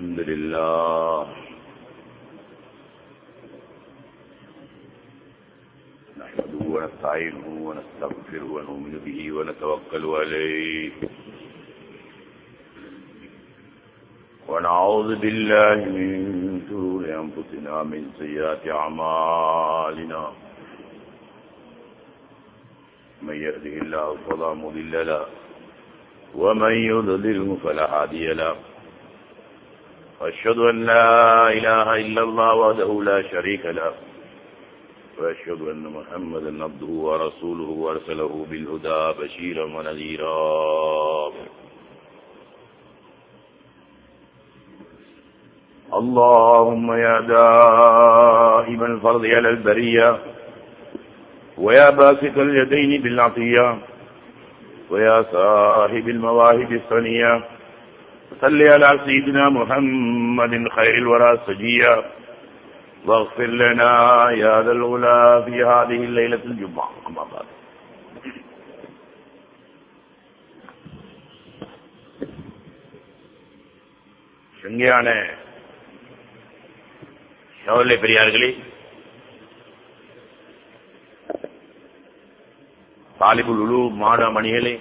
الحمد لله نحمده ونستعينه ونستغفره ونؤمن به ونتوكل عليه ونعوذ بالله من شرور أنفسنا من سيئات أعمالنا من يهده الله فلا مضل له ومن يضلله فلا هادي له واشهد ان لا اله الا الله وحده لا شريك له واشهد ان محمدا عبده ورسوله وارسله بالهدى بشيرا ونذيرا اللهم يا دائم الفرض على البريه ويا باسط اليدين بالعطيه ويا صاحب المواهب الثانيه صل على سيدنا محمد خير الورى سجيا واغفر لنا يا ذا الغلا في هذه الليلة الجمعة أما بعد சங்கையான சோழலை பெரியார்களே தாலிபுல் உலு மாடமணிகளே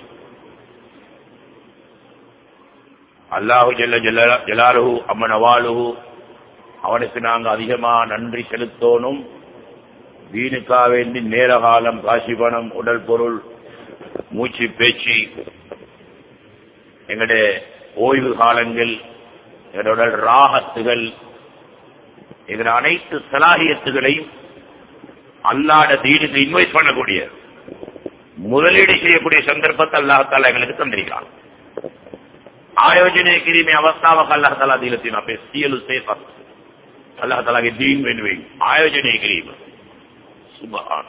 அல்லாஹு ஜல்ல ஜல்ல ஜலாலுஹு அம்மன் அவாலுஹு அவனுக்கு நாங்க அதிகமா நன்றி செலுத்தோனும் வீணுக்கா வேண்டி நேர காலம் காசி பணம் உடல் பொருள் மூச்சு பேச்சு எங்களுடைய ஓய்வு காலங்கள் எங்களுடைய உடல் ராகத்துகள் எங்களுடைய அனைத்து சலாகியத்துகளையும் அல்லாட தீனுக்கு இன்வைட் பண்ணக்கூடிய முதலீடு செய்யக்கூடிய சந்தர்ப்பத்தை அல்லாஹால எங்களுக்கு தந்திருக்கிறான் ආයෝජනය කිරීමේ අවස්ථාවක් අල්ලාහ තාලා දීලා තියෙනවා අපේ සියලු සේපත් අල්ලාහ තාලාගේ දීන් වෙනුවෙන් ආයෝජනය කිරීම සුබ්හාන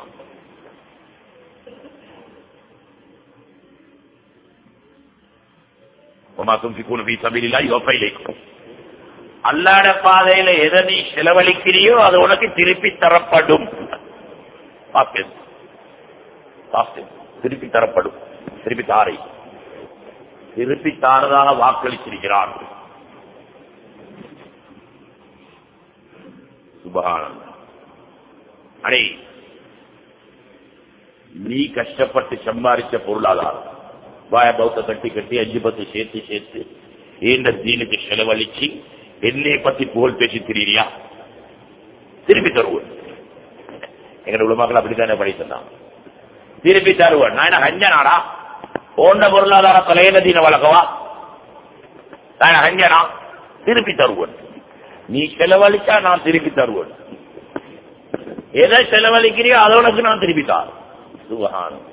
وما تنفقون في سبيل الله يوفى إليكم அல்லாட பாதையில எதை நீ செலவழிக்கிறியோ அது உனக்கு திருப்பி தரப்படும் திருப்பி தரப்படும் திருப்பி தாரை திருப்பி தாரதாக வாக்களித்திருக்கிறார் சுபகானந்த அடே நீ கஷ்டப்பட்டு சம்பாதிச்ச பொருளாதாரம் வாய பௌத்த கட்டி கட்டி அஞ்சு பத்து சேர்த்து சேர்த்து ஏண்ட தீனுக்கு செலவழிச்சு என்னை பத்தி புகழ் பேசி திரியா திருப்பி தருவன் எங்க உலமாக்கள் அப்படித்தானே படித்தான் திருப்பி தருவன் நான் என்ன கஞ்சனாடா போன்ற பொருளாதார தலையினதீன வழக்கவா நான் அஞ்சனா திருப்பி தருவன் நீ செலவழிச்சா நான் திருப்பி தருவன் எதை செலவழிக்கிறியோ அதோடக்கு நான் திருப்பி தார் சுபகானம்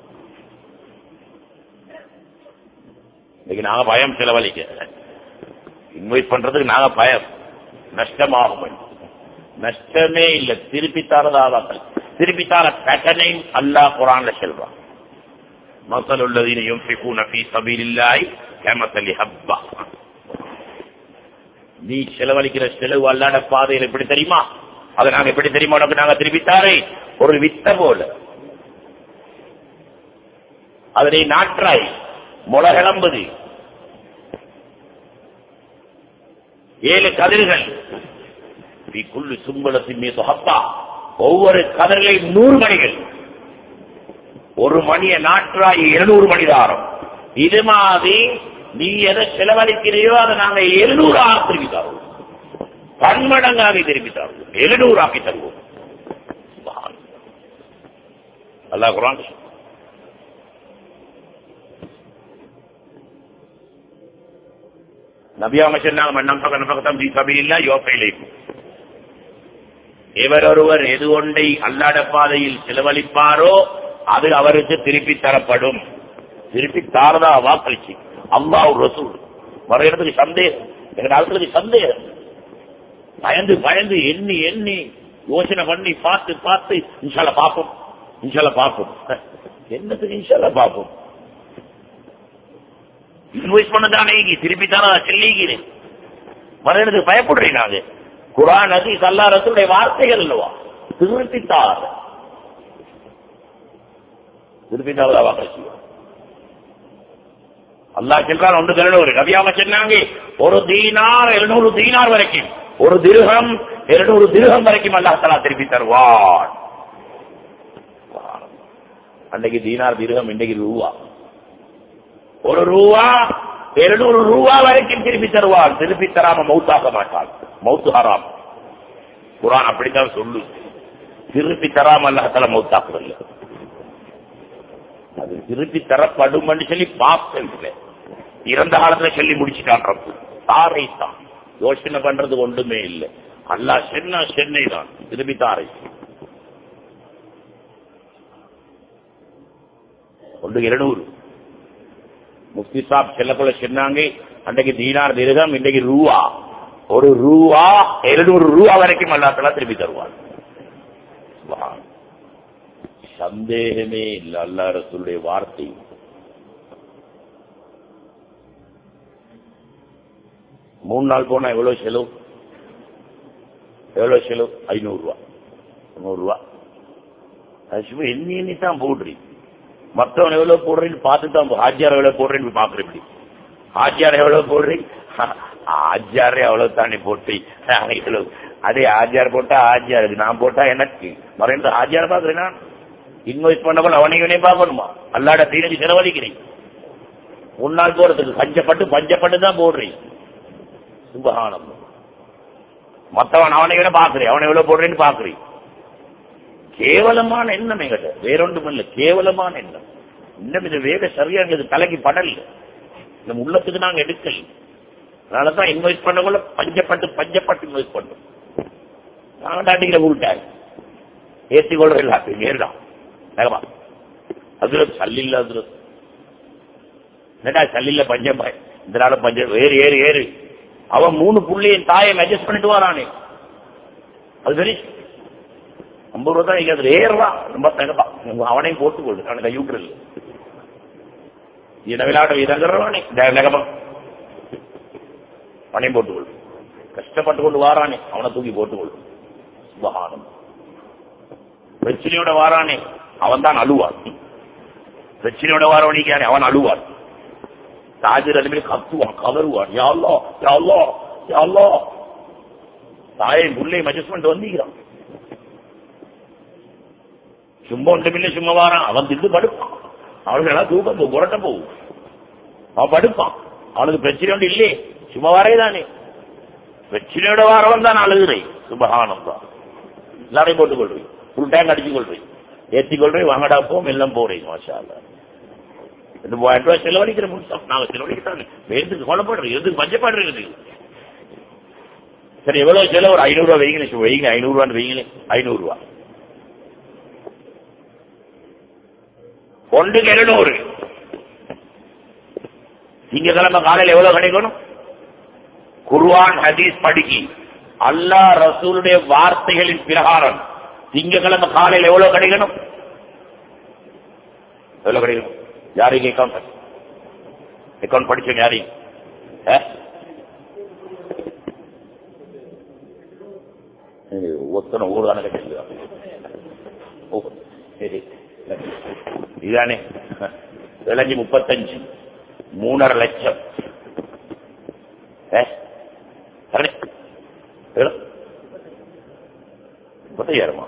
இன்னைக்கு நாங்க பயம் செலவழிக்க இன்வைட் பண்றதுக்கு நாங்க பயம் நஷ்டமாகும் நஷ்டமே இல்ல திருப்பி தாரதாதாக்கள் திருப்பி தார பேட்டனை அல்லா குரான்ல செல்வான் مثل الذين ينفقون في سبيل الله كمثل حبة நீ செலவழிக்கிற செலவு அல்லாட பாதையில் எப்படி தெரியுமா அதை நாங்க எப்படி தெரியுமா உனக்கு நாங்க திருப்பித்தாரே ஒரு வித்த போல அதனை நாற்றாய் முளகிளம்புது ஏழு கதிர்கள் குள்ளு சும்பளத்தின் மீது ஹப்பா ஒவ்வொரு கதிர்களையும் நூறு மணிகள் ஒரு மணிய நாற்றாய் இருநூறு மணி தாரம் இது மாதிரி நீ எதை செலவழிக்கிறையோ அதை நாங்க எழுநூறு ஆக திருப்பி தருவோம் பன்மடங்காக திருப்பி தருவோம் எழுநூறு ஆக்கி தருவோம் அல்லா குரான் நபியாம சொன்னாங்க மன்னம் பக்கம் பக்கத்தம் ஜி சபையில்லா யோசையிலைக்கும் எவரொருவர் எது ஒன்றை அல்லாட பாதையில் செலவழிப்பாரோ அது அவருக்கு திருப்பி தரப்படும் திருப்பி தாரதா வாக்களிச்சு அம்மா ஒரு ரசூல் வர இடத்துக்கு சந்தேகம் எங்க ஆட்களுக்கு சந்தேகம் பயந்து பயந்து எண்ணி எண்ணி யோசனை பண்ணி பார்த்து பார்த்து இன்ஷால பார்ப்போம் இன்ஷால பார்ப்போம் என்னத்துக்கு இன்ஷால பார்ப்போம் இன்வைஸ் பண்ணதானே திருப்பி தானே செல்லிக்கிறேன் வர இடத்துக்கு பயப்படுறீங்க நாங்க குரான் அது சல்லா ரசூடைய வார்த்தைகள் அல்லவா திருப்பி தார் திருப்பி தாரதா வாக்களிச்சு அல்லாஹ் சொல்றான் ஒன்று எழுநூறு நபியாம சொன்னாங்க ஒரு தீனார் எழுநூறு தீனார் வரைக்கும் ஒரு திருகம் இருநூறு திருகம் வரைக்கும் அல்லாஹ் தலா திருப்பி தருவான் அன்னைக்கு தீனார் திருகம் இன்றைக்கு ரூபா ஒரு ரூபா இருநூறு ரூபா வரைக்கும் திருப்பி தருவான் திருப்பி தராம மௌத்தாக்க மாட்டான் மௌத்து ஹராம் குரான் அப்படித்தான் சொல்லு திருப்பி தராம அல்லாஹால மௌத்தாக்குறல்ல அது திருப்பி தரப்படும் சொல்லி பார்க்கல இறந்த காலத்துல சொல்லி முடிச்சுட்டான் ரப்பு தாரை தான் யோசனை பண்றது ஒன்றுமே இல்லை அல்லாஹ் சென்னா சென்னை தான் திருப்பி தாரை ஒன்று இருநூறு முஃப்தி சாப் செல்லக்குள்ள சொன்னாங்க அன்றைக்கு தீனார் திருகம் இன்றைக்கு ரூவா ஒரு ரூவா இருநூறு ரூவா வரைக்கும் அல்லாத்தலா திருப்பி தருவார் சுப்ஹான். சந்தேகமே இல்லை அல்லா ரசூலுடைய வார்த்தை மூணு நாள் போனா எவ்வளவு செலவு எவ்வளவு செலவு ஐநூறு ரூபா நூறு ரூபா அது சும்மா எண்ணி எண்ணி தான் போடுறீங்க மத்தவன் எவ்வளவு போடுறேன்னு பார்த்து தான் ஹாஜியார் எவ்வளவு போடுறேன்னு பாக்குறேன் இப்படி ஹாஜியார் எவ்வளவு போடுறீங்க ஆஜியாரே அவ்வளவு தானே போட்டு இவ்வளவு அதே ஆஜியார் போட்டா ஆஜியாருக்கு நான் போட்டா எனக்கு மறைந்த ஆஜியார் பாக்குறேன் நான் இன்வெஸ்ட் பண்ணவள் அவனையும் பார்க்கணுமா அல்லாட தீனடி செலவழிக்கிறேன் முன்னாள் போறதுக்கு பஞ்சப்பட்டு பஞ்சப்பட்டு தான் போடுறீங்க சுபகானம் மத்தவன் அவனை விட பாக்குறேன் அவனை எவ்வளவு போடுறேன்னு பாக்குறேன் கேவலமான எண்ணம் எங்கிட்ட வேறொன்றும் இல்ல கேவலமான எண்ணம் இன்னும் இது வேக சரியா இது தலைக்கு படல நம்ம உள்ளத்துக்கு நாங்க எடுக்கல அதனாலதான் இன்வெஸ்ட் பண்ணக்குள்ள பஞ்சப்பட்டு பஞ்சப்பட்டு இன்வெஸ்ட் பண்ணோம் நாங்க டாட்டிக்கிற உருட்டாய் ஏசி கொள்ள எல்லாத்தையும் ஏறுதான் வேகமா அதுல சல்லில்ல அதுல என்னடா சல்லில்ல பஞ்சம் பாய் இந்த நாள் பஞ்சம் ஏறு ஏறு ஏறு அவன் மூணு புள்ளையின் தாயை அட்ஜஸ்ட் பண்ணிட்டு வரானே அது சரி ஐம்பது ரூபா தான் இங்க அதுல ஏறலாம் ரொம்ப தங்கப்பா அவனையும் போட்டுக்கொள்ளு அவனுக்கு கையூட்டல் இன விளையாட இறங்குறவானே நகமா அவனையும் போட்டுக்கொள்ளு கஷ்டப்பட்டு கொண்டு வாரானே அவனை தூக்கி போட்டுக்கொள்ளு சுபகானம் பிரச்சனையோட வாரானே அவன் தான் அழுவான் பிரச்சனையோட வாரவனிக்கானே அவன் அழுவான் தாஜர் அதுமே கத்துவான் கதறுவான் யாழ்லோ யாழ்லோ யாழ்லோ தாயை உள்ளே அட்ஜஸ்ட்மெண்ட் வந்திக்கிறான் சும்மா ஒன்றுமில்லை சும்மா வாரான் அவன் திண்டு படுப்பான் அவனுக்கு எல்லாம் தூக்கம் போ- புரட்ட போகும் அவன் படுப்பான் அவனுக்கு பிரச்சனை ஒன்று இல்லையே சும்மா வரே தானே பிரச்சனையோட வாரவன் தான் அழுகுறே சுபகானம் தான் எல்லாரையும் போட்டுக் கொள்றேன் ஃபுல் டேங்க் அடிச்சு கொள்றேன் ஏற்றி கொள்றேன் வாங்கடா போம் எல்லாம் போறேன் மாஷா அல்லா. இந்த மூவாயிரம் ரூபாய் செலவழிக்கிற முடிச்சோம் நாங்க செலவழிக்கிறாங்க எதுக்கு கொலைப்படுறோம் எதுக்கு பஞ்சப்படுறது சரி எவ்வளவு செலவு ஒரு ஐநூறு ரூபாய் வைங்களேன் வைங்க ஐநூறு ரூபான்னு வைங்களேன் ஐநூறு ரூபாய் ஒன்றுக்கு இருநூறு திங்கக்கிழமை காலையில் எவ்வளவு கிடைக்கணும் குர்ஆன் ஹதீஸ் படிக்கி அல்லாஹ் ரசூலுடைய வார்த்தைகளின் பிரகாரம் திங்கக்கிழமை காலையில் எவ்வளவு கிடைக்கணும் எவ்வளவு கிடைக்கணும் யாரையும் அக்கௌண்ட் அக்கௌண்ட் படிச்சவங்க யாரையும் ஆ? ஏய், ஒத்தனை ஊர்தான கட்டிருக்கான் ஓ சரி இதானே விளைஞ்சு முப்பத்தஞ்சு மூணரை லட்சம் ஏ? சரி. எவ்வளவு? முப்பத்தையாயிரமா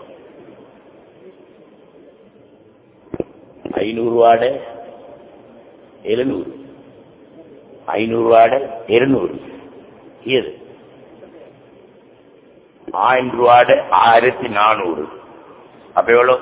ஐநூறு ரூபாடு எழுநூறு ஐநூறு ரூபாடு இருநூறு இது ஆயிரம் ரூபாடு ஆயிரத்தி நானூறு அப்ப எவ்வளவு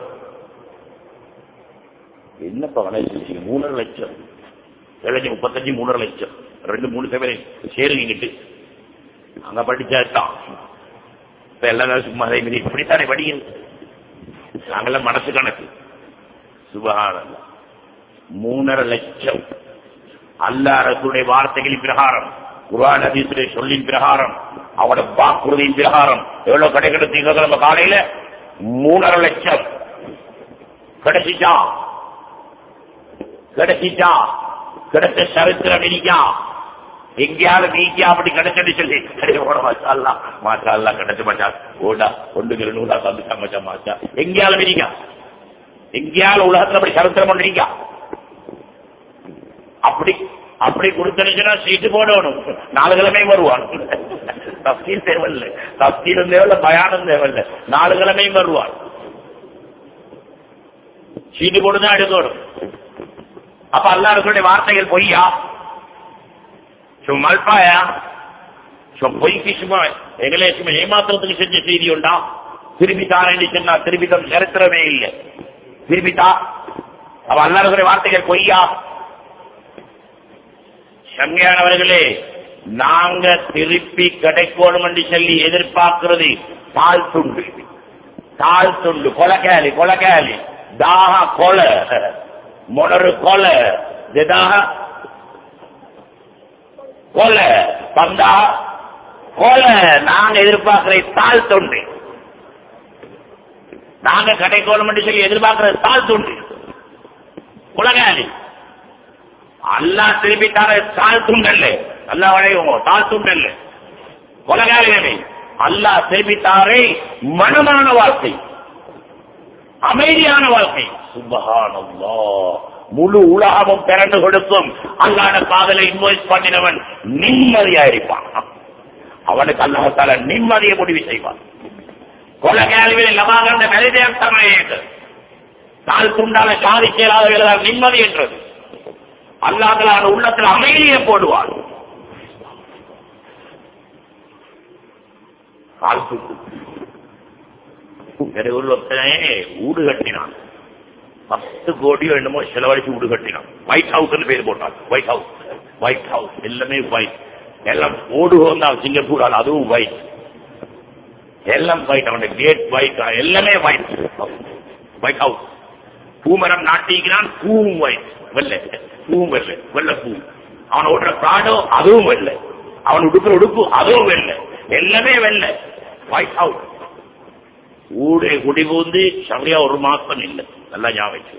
என்னப்பா கணக்கு மூணரை லட்சம் ஏழஞ்சு முப்பத்தஞ்சு மூணரை லட்சம் ரெண்டு மூணு பேரை சேருங்கிட்டு அங்க படிச்சாதான் இப்ப எல்லாரும் சும்மா அதே மாதிரி இப்படித்தானே படிக்கிறது நாங்கெல்லாம் மனசு கணக்கு சுபகானம் மூணரை லட்சம் அல்லா ரசூடைய வார்த்தைகளின் பிரகாரம் குரான் ஹதீசுடைய சொல்லின் பிரகாரம் அவனோட வாக்குறுதியின் பிரகாரம் எவ்வளவு கிடைக்கிறது திங்கக்கிழமை காலையில மூணரை லட்சம் கிடைச்சிச்சா கிடைச்சிச்சா கிடைச்ச சரித்திரம் இருக்கா எங்கேயாவது நீக்கியா அப்படி கிடைச்சது சொல்லி கிடையோட மாச்சா மாச்சா அல்லா கிடைச்ச மாச்சா ஓடா ஒன்று நூறா தந்துட்டா மச்சா மாச்சா எங்கேயாவது இருக்கா எங்கேயாவது உலகத்துல அப்படி சரித்திரம் ஒன்று இருக்கா அப்படி அப்படி கொடுத்தனுச்சுன்னா சீட்டு போடணும் நாலு கிழமையும் வருவான் தப்சீல் தேவையில்லை தப்சீலும் தேவையில்லை பயானம் தேவையில்லை நாலு கிழமையும் வருவான் சீட்டு போட்டுதான் எடுக்கணும் அப்ப அல்லாருடைய வார்த்தைகள் பொய்யா சும்மா அல்பாயா சும்மா பொய்க்கு சும்மா எங்களே சும்மா ஏமாத்துறதுக்கு செஞ்ச செய்தி உண்டா திருப்பி தாரேன்னு சொன்னா திருப்பி தம் சரித்திரமே இல்லை திருப்பி தா அப்ப அல்லாருடைய வார்த்தைகள் பொய்யா செம்மையானவர்களே நாங்க திருப்பி கிடைக்கணும் என்று சொல்லி எதிர்பார்க்கிறது தாழ் துண்டு தாழ் துண்டு கொலக்காலி கொலக்காலி தாக கொலை ಮೊನರು ಕೊಲೆ ಜದಾಗ கொலை பந்தா கொலை நாங்க எதிர்பார்க்கிற தாழ் தொண்டு நாங்க கிடைக்கணும் என்று சொல்லி எதிர்பார்க்கிற தாழ் தொண்டு உலகாளி அல்லா திருப்பி தர தாழ் துண்டல்ல அல்லா வளையும் தாழ் துண்டல்ல உலகாளிகளை அல்லா திருப்பி தாரை மனமான வாழ்க்கை அமைதியான வாழ்க்கை சுபஹானல்லா முழு உலகமும் பிறந்து கொடுக்கும் அல்லாத காதலை இன்வெஸ்ட் பண்ணினவன் நிம்மதியா இருப்பான் அவனுக்கு அல்லாஹால நிம்மதியை முடிவு செய்வான் கொலகாலிவில் லபாகந்த மெலிதேவ் சமயத்து தால் துண்டால சாதி செயலாளர்கள் நிம்மதி என்றது அல்லாஹால உள்ளத்தில் அமைதியை போடுவான் கால் துண்டு வேற ஒரு ஒருத்தனே ஊடு கட்டினான் பத்து கோடியோ என்னமோ செலவழிச்சு வீடு கட்டினான் ஒயிட் ஹவுஸ் பேர் போட்டான் ஒயிட் ஹவுஸ் ஒயிட் ஹவுஸ் எல்லாமே ஒயிட் எல்லாம் ஓடு வந்தான் சிங்கப்பூர் அதுவும் ஒயிட் எல்லாம் ஒயிட் அவனுடைய கேட் ஒயிட் எல்லாமே ஒயிட் ஒயிட் ஹவுஸ் பூமரம் நாட்டிக்கிறான் பூவும் ஒயிட் வெள்ளை பூவும் வெள்ளை வெள்ளை பூ அவன் ஓடுற காடோ அதுவும் வெள்ளை அவன் உடுக்கிற உடுப்பு அதுவும் வெள்ளை எல்லாமே வெள்ளை ஒயிட் ஹவுஸ் ஊடே குடிபூந்து சரியா ஒரு மாசம் இல்லை நல்லா ஞாபகம்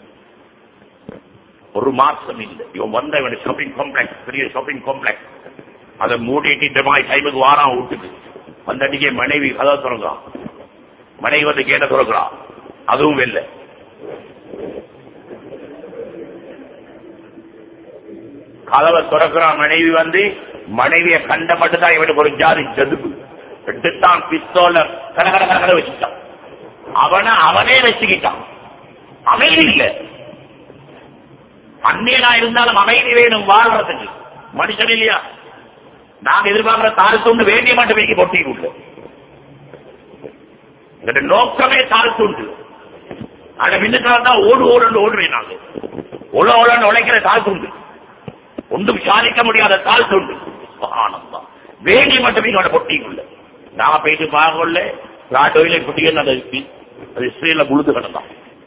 ஒரு மாசம் இல்லை இவன் வந்த இவன் ஷாப்பிங் காம்ப்ளெக்ஸ் பெரிய ஷாப்பிங் காம்ப்ளெக்ஸ் அதை மூடிட்டு இந்த மாதிரி டைமுக்கு வாரம் வீட்டுக்கு வந்த அன்னைக்கு மனைவி கதை திறங்கிறான் மனைவி வந்து கேட்ட திறக்கிறான் அதுவும் இல்லை கதவை திறக்கிறான் மனைவி வந்து மனைவியை கண்ட மட்டும்தான் இவனுக்கு ஒரு ஜாதி ஜதுப்பு எடுத்தான் பிஸ்தோல கடகட கடகட வச்சுட்டான் அவனை அவனே வச்சுக்கிட்டான் அமைதி இல்ல அந்நியனா இருந்தாலும் அமைதி வேணும் வாழ்றதுக்கு மனுஷன் இல்லையா நாங்க எதிர்பார்க்கிற தாழ் துண்டு வேண்டிய மட்டும் வைக்க பொட்டி உண்டு எங்களுடைய நோக்கமே தாழ் துண்டு ஆனா மின்னுக்காக தான் ஓடு ஓடுன்னு ஓடுறேன் நாங்க உள்ள உலன்னு உழைக்கிற தாழ் துண்டு ஒன்றும் சாதிக்க முடியாத தாழ் துண்டு ஆனந்தம் வேண்டி மட்டுமே எங்களோட பொட்டிக்குள்ள நாம போயிட்டு பார்க்கல ராட்டோயில குட்டிகள் அது அது இஸ்ரேல முழுது கிடந்தான்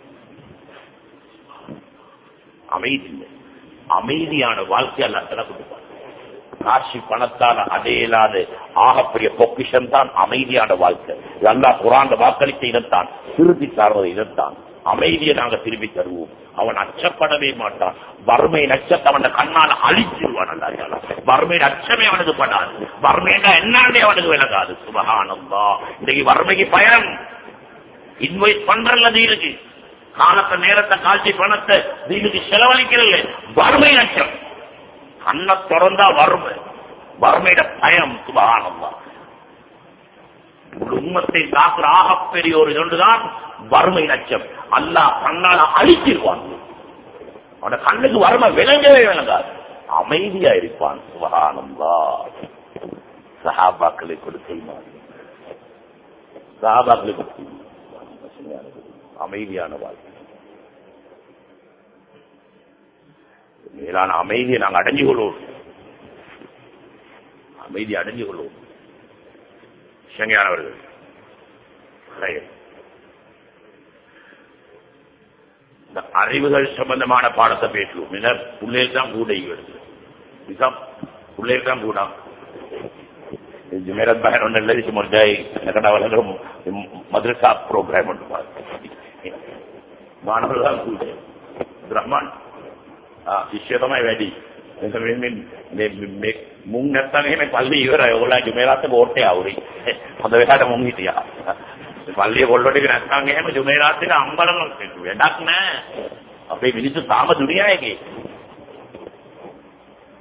அமைதி இல்லை அமைதியான வாழ்க்கை அல்ல தர கொடுப்பார் காட்சி பணத்தால் அடையலாத ஆகப்பெரிய பொக்கிஷம் தான் அமைதியான வாழ்க்கை அல்லா குரான் வாக்களித்த இனத்தான் திருப்பி சார்வது இனத்தான் அமைதியை நாங்க திருப்பி தருவோம் அவன் அச்சப்படவே மாட்டான் வறுமை நச்சத்தை அவன் கண்ணால் அழிச்சிருவான் அல்லா வறுமை அச்சமே அவனுக்கு படாது வறுமைனா என்னன்னே அவனுக்கு விளங்காது சுபகானந்தா இன்னைக்கு வறுமைக்கு பயம் இன்வைட் பண்றது இருக்கு காலத்தை நேரத்தை காட்சி பணத்தை இதுக்கு செலவழிக்கிறது வறுமை நச்சம் கண்ணை திறந்தா வறுமை வறுமையிட பயம் சுபகானந்தா உம்மத்தை தாக்குற ஆகப்பெரிய ஒரு ஒன்றுதான் வறுமை லட்சம் அல்லாஹ் கண்ணால அழிச்சிருவான் அவன கண்ணுக்கு வறுமை விளங்கவே விளங்காது அமைதியா இருப்பான் சுபகானந்தா சஹாபாக்களை கொடுத்து சஹாபாக்களை கொடுத்து அமைதியான வாழ்க்கை மேலான அமைதியை நாங்கள் அடைஞ்சு கொள்வோம் அமைதி அடைஞ்சு கொள்வோம் சங்கையானவர்கள் இந்த அறிவுகள் சம்பந்தமான பாடத்தை பேசுவோம் என்ன பிள்ளைகள் தான் கூட வருது பிள்ளைகள் தான் கூட मेरा बहन उन्हें लड़ी समझ जाए कड़ा वाला मदरसा प्रोग्राम මානවලා කුඩේ බ්‍රහ්මන් ආ ශිෂ්‍ය තමයි වැඩි එතන මේ මේ මුං නැත්තම් එහෙම පල්ලි ඉවරයි ඔයගොල්ලෝ ජුමේරාත් බෝට්ටේ ආවුරි හොඳ වෙලාවට මුං හිටියා පල්ලිය කොල්ලෝ ටික නැත්තම් එහෙම ජුමේරාත් එක අම්බලම වැඩක් නෑ අපේ මිනිස්සු තාම දුනියා එකේ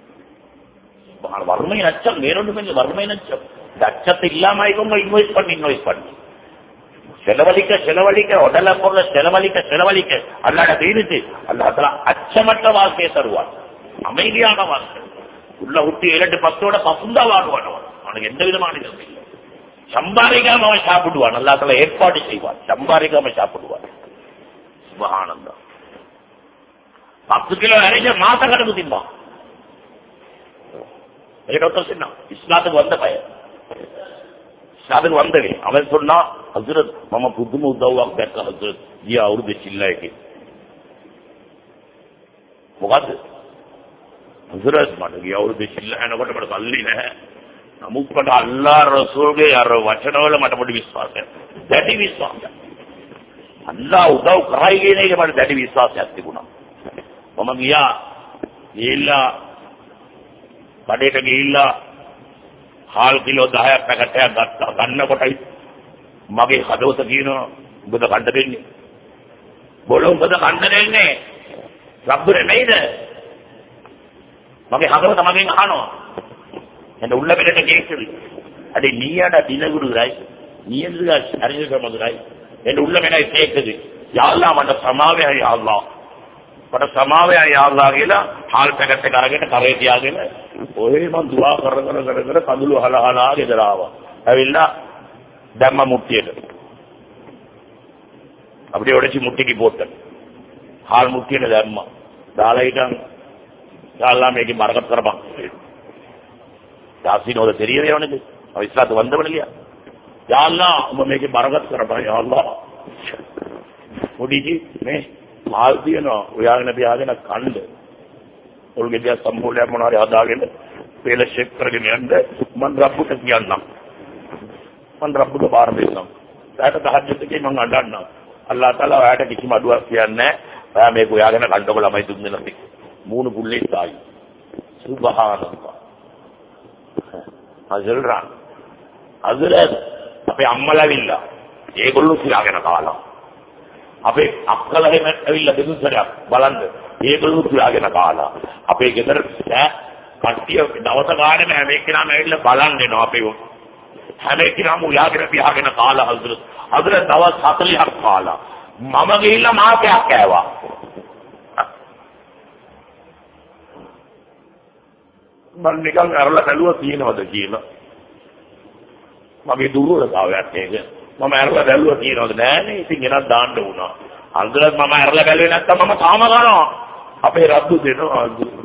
சுபஹான் வறுமை நச்சம் வேறொன்றும் இல்லை வறுமை நச்சம் இந்த அச்சத்தை இல்லாம ஆயிக்கோங்க இன்வெஸ்ட் பண்ணி இன்வெஸ்ட் பண்ணி செலவழிக்க செலவழிக்க உடல பொருள செலவழிக்க செலவழிக்க அல்லாட தீர்த்து அல்லா அச்சமற்ற வாழ்க்கையை தருவான் அமைதியான வாழ்க்கை உள்ள விட்டு இரண்டு பத்தோட பசுந்தா வாழ்வான் அவன் அவனுக்கு எந்த விதமான இதுவும் இல்லை சம்பாதிக்காம அவன் சாப்பிடுவான் அல்லா தலா ஏற்பாடு செய்வான் சம்பாதிக்காம சாப்பிடுவான் சுபகானந்தம் பத்து கிலோ நிறைய மாச கணக்கு திம்பான் டாக்டர் சொன்னான் இஸ்லாத்துக்கு வந்த பையன் இஸ்லாத்துக்கு வந்தவன் அவன் சொன்னா हजरत मम खुद में उदा हुआ बैठा हजरत ये और भी चिल्लाए के මොකද්ද හසරත් මට ගිය අවුරුදු සිල්ලහනකොට මට සල්ලි නැහැ නමුත් මට අල්ලා රසූල්ගේ අර වචනවල මට පොඩි විශ්වාසයක් දැඩි විශ්වාසයක් අල්ලා උදව් කරයි කියන එක මට දැඩි විශ්වාසයක් තිබුණා මම ගියා ගිහිල්ලා බඩේට ගිහිල්ලා හාල් කිලෝ 10ක් පැකටයක් ගත්තා ගන්නකොටයි මගේ හදවත කියනවා උඹද කණ්ඩ දෙන්නේ බොල උඹද කණ්ඩ දෙන්නේ රබ්බර නේද මගේ හදවත මගෙන් අහනවා என் உள்ள கிட்ட கேட்குது அடே நீயாடா தினகுருகிறாய் நீ எதுக்கா அறிஞர் மதுராய் என் உள்ள என்ன கேட்குது யாழ்லாம் மட்ட சமாவே யாழ்லாம் මට සමාවය යාල්ලා කියලා හාල් පැකට් එක අරගෙන කරේ තියාගෙන ඔය මං දුවා කර කර කර කර කඳුළු හලහලා ගෙදර ආවා. ඇවිල්ලා දැම්ම මුට්ටියට. அப்படியே உடைச்சு முட்டிக்கு போட்டேன் ஹால் முட்டியில தர்மா தாளையிட்டான் யாரெல்லாம் மேய்க்கு மரகத் கரப்பான் யாசின் அதை தெரியவே அவனுக்கு அவன் இஸ்லாத்து வந்தவன் இல்லையா யாரெல்லாம் அவன் மேய்க்கு மரகத் கரப்பான் யாரெல்லாம் முடிச்சு மே හාල් තියනවා ඔයාගෙන තියාගෙන කණ්ඩ ඔල් ගෙඩිය සම්පූර්ණයක් මොනවාරි හදාගෙන පෙළ ෂෙක් කරගෙන යන්න මම රබ්බුට කියන්නම් මම රබ්බුට බාර දෙන්නම් ඊට තහජ්ජුද්දේ මම අඬන්නම් අල්ලාහ් තාලා ඔයාට කිසිම අඩුවක් කියන්නේ නැහැ ඔයා මේක ඔයාගෙන කණ්ඩකො ළමයි දුක් දෙනවා மூணு புள்ளை தாய் சுபஹானல்லா අසල්රාන් අසලත් අපේ අම්මලාවිල්ලා ඒගොල්ලෝ සිලාගෙන කාලා අපේ අක්කල එහෙම ඇවිල්ලා දෙතුන් සැරයක් බලන්න ඒගොල්ලෝ තියාගෙන කාලා අපේ ගෙදර ඈ කට්ටිය දවස ගානේ හැම එක්කෙනාම ඇවිල්ලා බලන්න එනවා අපේ හැම එක්කෙනාම උයාගෙන පියාගෙන කාලා හල්දර හදර දවස් 40ක් කාලා මම ගිහිල්ලා මාසයක් කෑවා මම නිකන් අරලා බැලුවා තියෙනවද කියලා මගේ දුර්වලතාවයක් ඒක මම ඇරලා බැලුවා කියනවාද නෑනේ ඉතින් එනක් දාන්න වුණා අන්තරත් මම ඇරලා බැලුවේ නැත්තම් මම තාම කරනවා අපේ රද්දු දෙනවා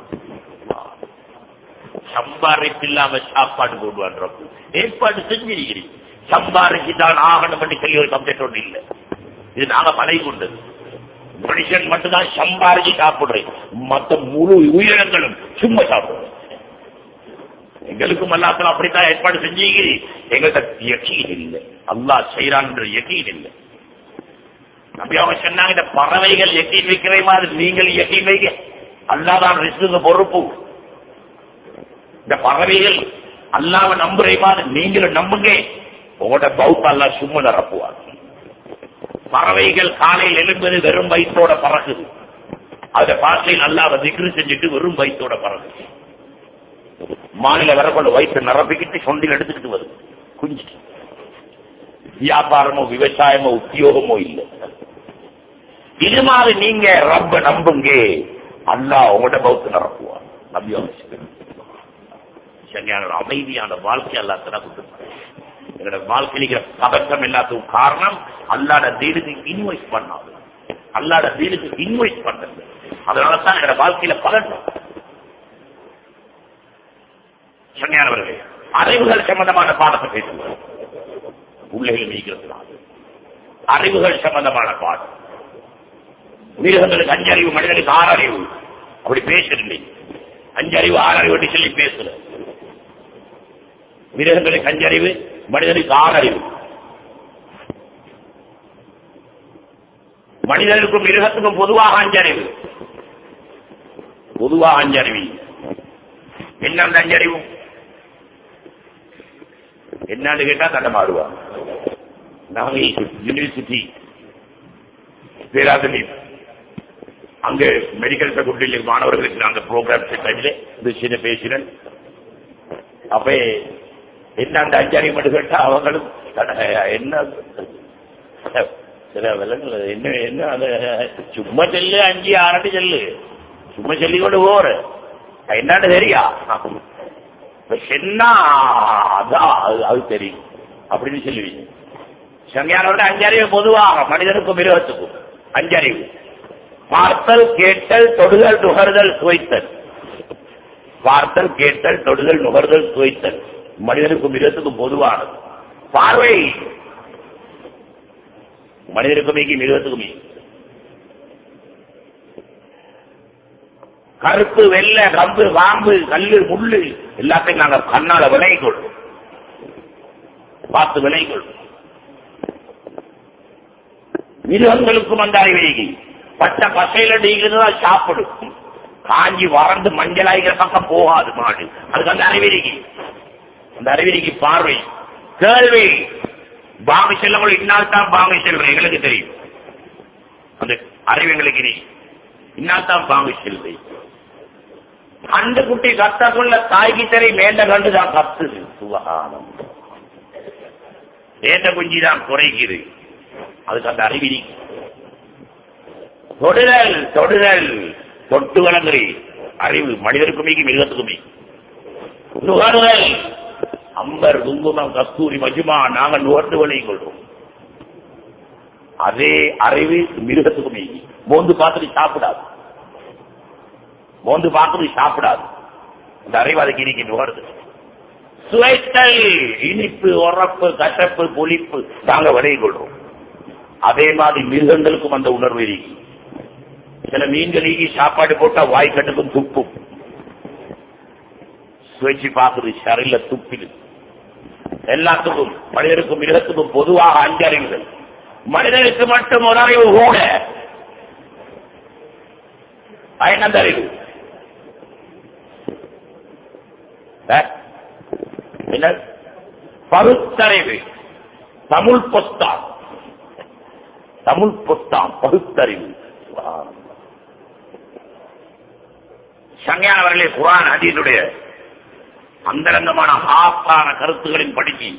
சம்பாரிப்பு இல்லாம சாப்பாடு போடுவான் ரப்பு ஏற்பாடு செஞ்சிருக்கிறீ சம்பாரிச்சு தான் ஆகணும் பண்ணி சொல்லி ஒரு சப்ஜெக்ட் ஒன்று இல்லை இது நாங்க பழகி கொண்டது மனுஷன் மட்டும்தான் சம்பாரிச்சு சாப்பிடுறேன் மத்த முழு உயிரினங்களும் சும்மா சாப்பிடுறேன் எங்களுக்கும் அல்லாத்தலாம் அப்படித்தான் ஏற்பாடு செஞ்சீங்க எங்கள்கிட்ட யக்கீன் இல்லை அல்லாஹ் செய்யறான்ற யக்கீன் இல்லை நம்பி அவங்க சொன்னாங்க இந்த பறவைகள் யக்கீன் வைக்கிற மாதிரி நீங்கள் யக்கீன் வைக்க அல்லாதான் ரிஸ்க்கு பொறுப்பு இந்த பறவைகள் அல்லாவை நம்புற மாதிரி நீங்களும் நம்புங்க உங்களோட பௌத்த அல்லா சும்மா நிரப்புவார் பறவைகள் காலையில் எழும்பது வெறும் வயிற்றோட பறகுது அந்த பாசையில் அல்லாவை திக்ரு செஞ்சுட்டு வெறும் வயிற்றோட பறகுது மாநில வரக்கொண்டு வயிற்று நிரப்பிக்கிட்டு சொண்டில் எடுத்துக்கிட்டு வருது குஞ்சு வியாபாரமோ விவசாயமோ உத்தியோகமோ இல்லை இது மாதிரி நீங்க ரப்ப நம்புங்க அல்லா உங்களோட பௌத்து நிரப்புவார் நம்பி சரியான அமைதியான வாழ்க்கை அல்லாத்தனா கொடுத்துருப்பாங்க எங்களோட வாழ்க்கையில் இருக்கிற பதட்டம் எல்லாத்துக்கும் காரணம் அல்லாட தீனுக்கு இன்வைஸ் பண்ணாது அல்லாட தீனுக்கு இன்வைஸ் பண்ணது அதனால தான் எங்களோட வாழ்க்கையில பதட்டம் சங்கையானவர்களே அறிவுகள் சம்பந்தமான பாடத்தை பேசுவோம் பிள்ளைகள் நீக்கிறதுனால அறிவுகள் சம்பந்தமான பாடம் மிருகங்களுக்கு அஞ்சறிவு மனிதனுக்கு ஆறறிவு அப்படி பேசவில்லை அஞ்சறிவு ஆறறிவு சொல்லி பேசல மிருகங்களுக்கு அஞ்சறிவு மனிதனுக்கு ஆறறிவு மனிதனுக்கும் மிருகத்துக்கும் பொதுவாக அஞ்சறிவு பொதுவாக அஞ்சறிவு என்ன அந்த அஞ்சறிவு என்னன்னு கேட்டா தண்டமாடுவாங்க நாங்க யூனிவர்சிட்டி பேராசிரியர் அங்க மெடிக்கல் ஃபேக்கல்டியில் மாணவர்களுக்கு அந்த ப்ரோக்ராம் டைமில் இந்த சின்ன பேசினேன் அப்ப என்ன அந்த அஞ்சறிவு மட்டும் கேட்டா அவங்களும் என்ன சில விலங்குகள் என்ன என்ன அது சும்மா செல்லு அஞ்சு ஆறாண்டு செல்லு சும்மா சொல்லி கொண்டு போற என்னன்னு தெரியா என்ன அதான் அது- அது தெரியும் அப்படின்னு சொல்லுவீங்க சங்கையானோட அஞ்சறிவு பொதுவாக மனிதனுக்கும் மிருகத்துக்கும் அஞ்சறிவு பார்த்தல் கேட்டல் தொடுதல் நுகர்தல் சுவைத்தல் பார்த்தல் கேட்டல் தொடுதல் நுகர்தல் சுவைத்தல் மனிதனுக்கும் மிருகத்துக்கும் பொதுவானது பார்வை மனிதனுக்கும் மீகி மிருகத்துக்கும் மீகி கருப்பு வெள்ளை கம்பு பாம்பு கல்லு முள்ளு எல்லாத்தையும் நாங்க கண்ணால விலை கொள்வோம் பார்த்து விலை கொள்வோம் மிருகங்களுக்கும் அந்த அறிவிகி பச்சை பசையில நீங்கிறதுதான் சாப்பிடும் காஞ்சி வறண்டு மஞ்சளாகிற பக்கம் போகாது மாடு அதுக்கு அந்த அறிவிரிக்கு அந்த அறிவிரிக்கு பார்வை கேள்வி பாம்பு செல்லவங்களை இன்னால் தான் பாம்பு செல்றேன் எங்களுக்கு தெரியும் அந்த அறிவு எங்களுக்கு நீ இன்னால் தான் பாம்பு செல்றேன் கண்டு குட்டி கத்தக்குள்ள தாய்க்கு சரி மேண்ட கண்டு தான் கத்துது சுகானம் ஏண்ட குஞ்சி தான் குறைக்குது அதுக்கு அந்த அறிவிரி தொடுதல் தொடுதல் தொட்டு வழங்குறி அறிவு மனிதருக்குமே மிருகத்துக்குமே நுகர்தல் அம்பர் குங்குமம் கஸ்தூரி மஜுமா நாங்கள் நுகர்ந்து வழியும் கொள்றோம் அதே அறிவு மிருகத்துக்குமே மோந்து பார்த்துட்டு சாப்பிடாது மோந்து பார்த்துட்டு சாப்பிடாது இந்த அறிவு அதுக்கு இன்னைக்கு நுகர்து சுவைத்தல் இனிப்பு உரப்பு கசப்பு புளிப்பு நாங்க விளையும் கொள்றோம் அதே மாதிரி மிருகங்களுக்கும் அந்த உணர்வு இருக்கு சில மீன்களுக்கு சாப்பாடு போட்டா வாய் கட்டுக்கும் துப்பும் சுவைச்சு பார்க்குது சரியில்ல துப்பிடு எல்லாத்துக்கும் மனிதனுக்கும் மிருகத்துக்கும் பொதுவாக அஞ்சு அறிவுகள் மனிதனுக்கு மட்டும் ஒரு அறிவு கூட ஐநந்த அறிவு அஹ்? என்ன பகுத்தறிவு தமிழ் பொஸ்தான் தமிழ் பொஸ்தான் பகுத்தறிவு சுப்ஹானல்லாஹ். சங்கையான் அவர்களே குரான் அதீனுடைய அந்தரங்கமான ஆப்பான கருத்துகளின் படிக்கு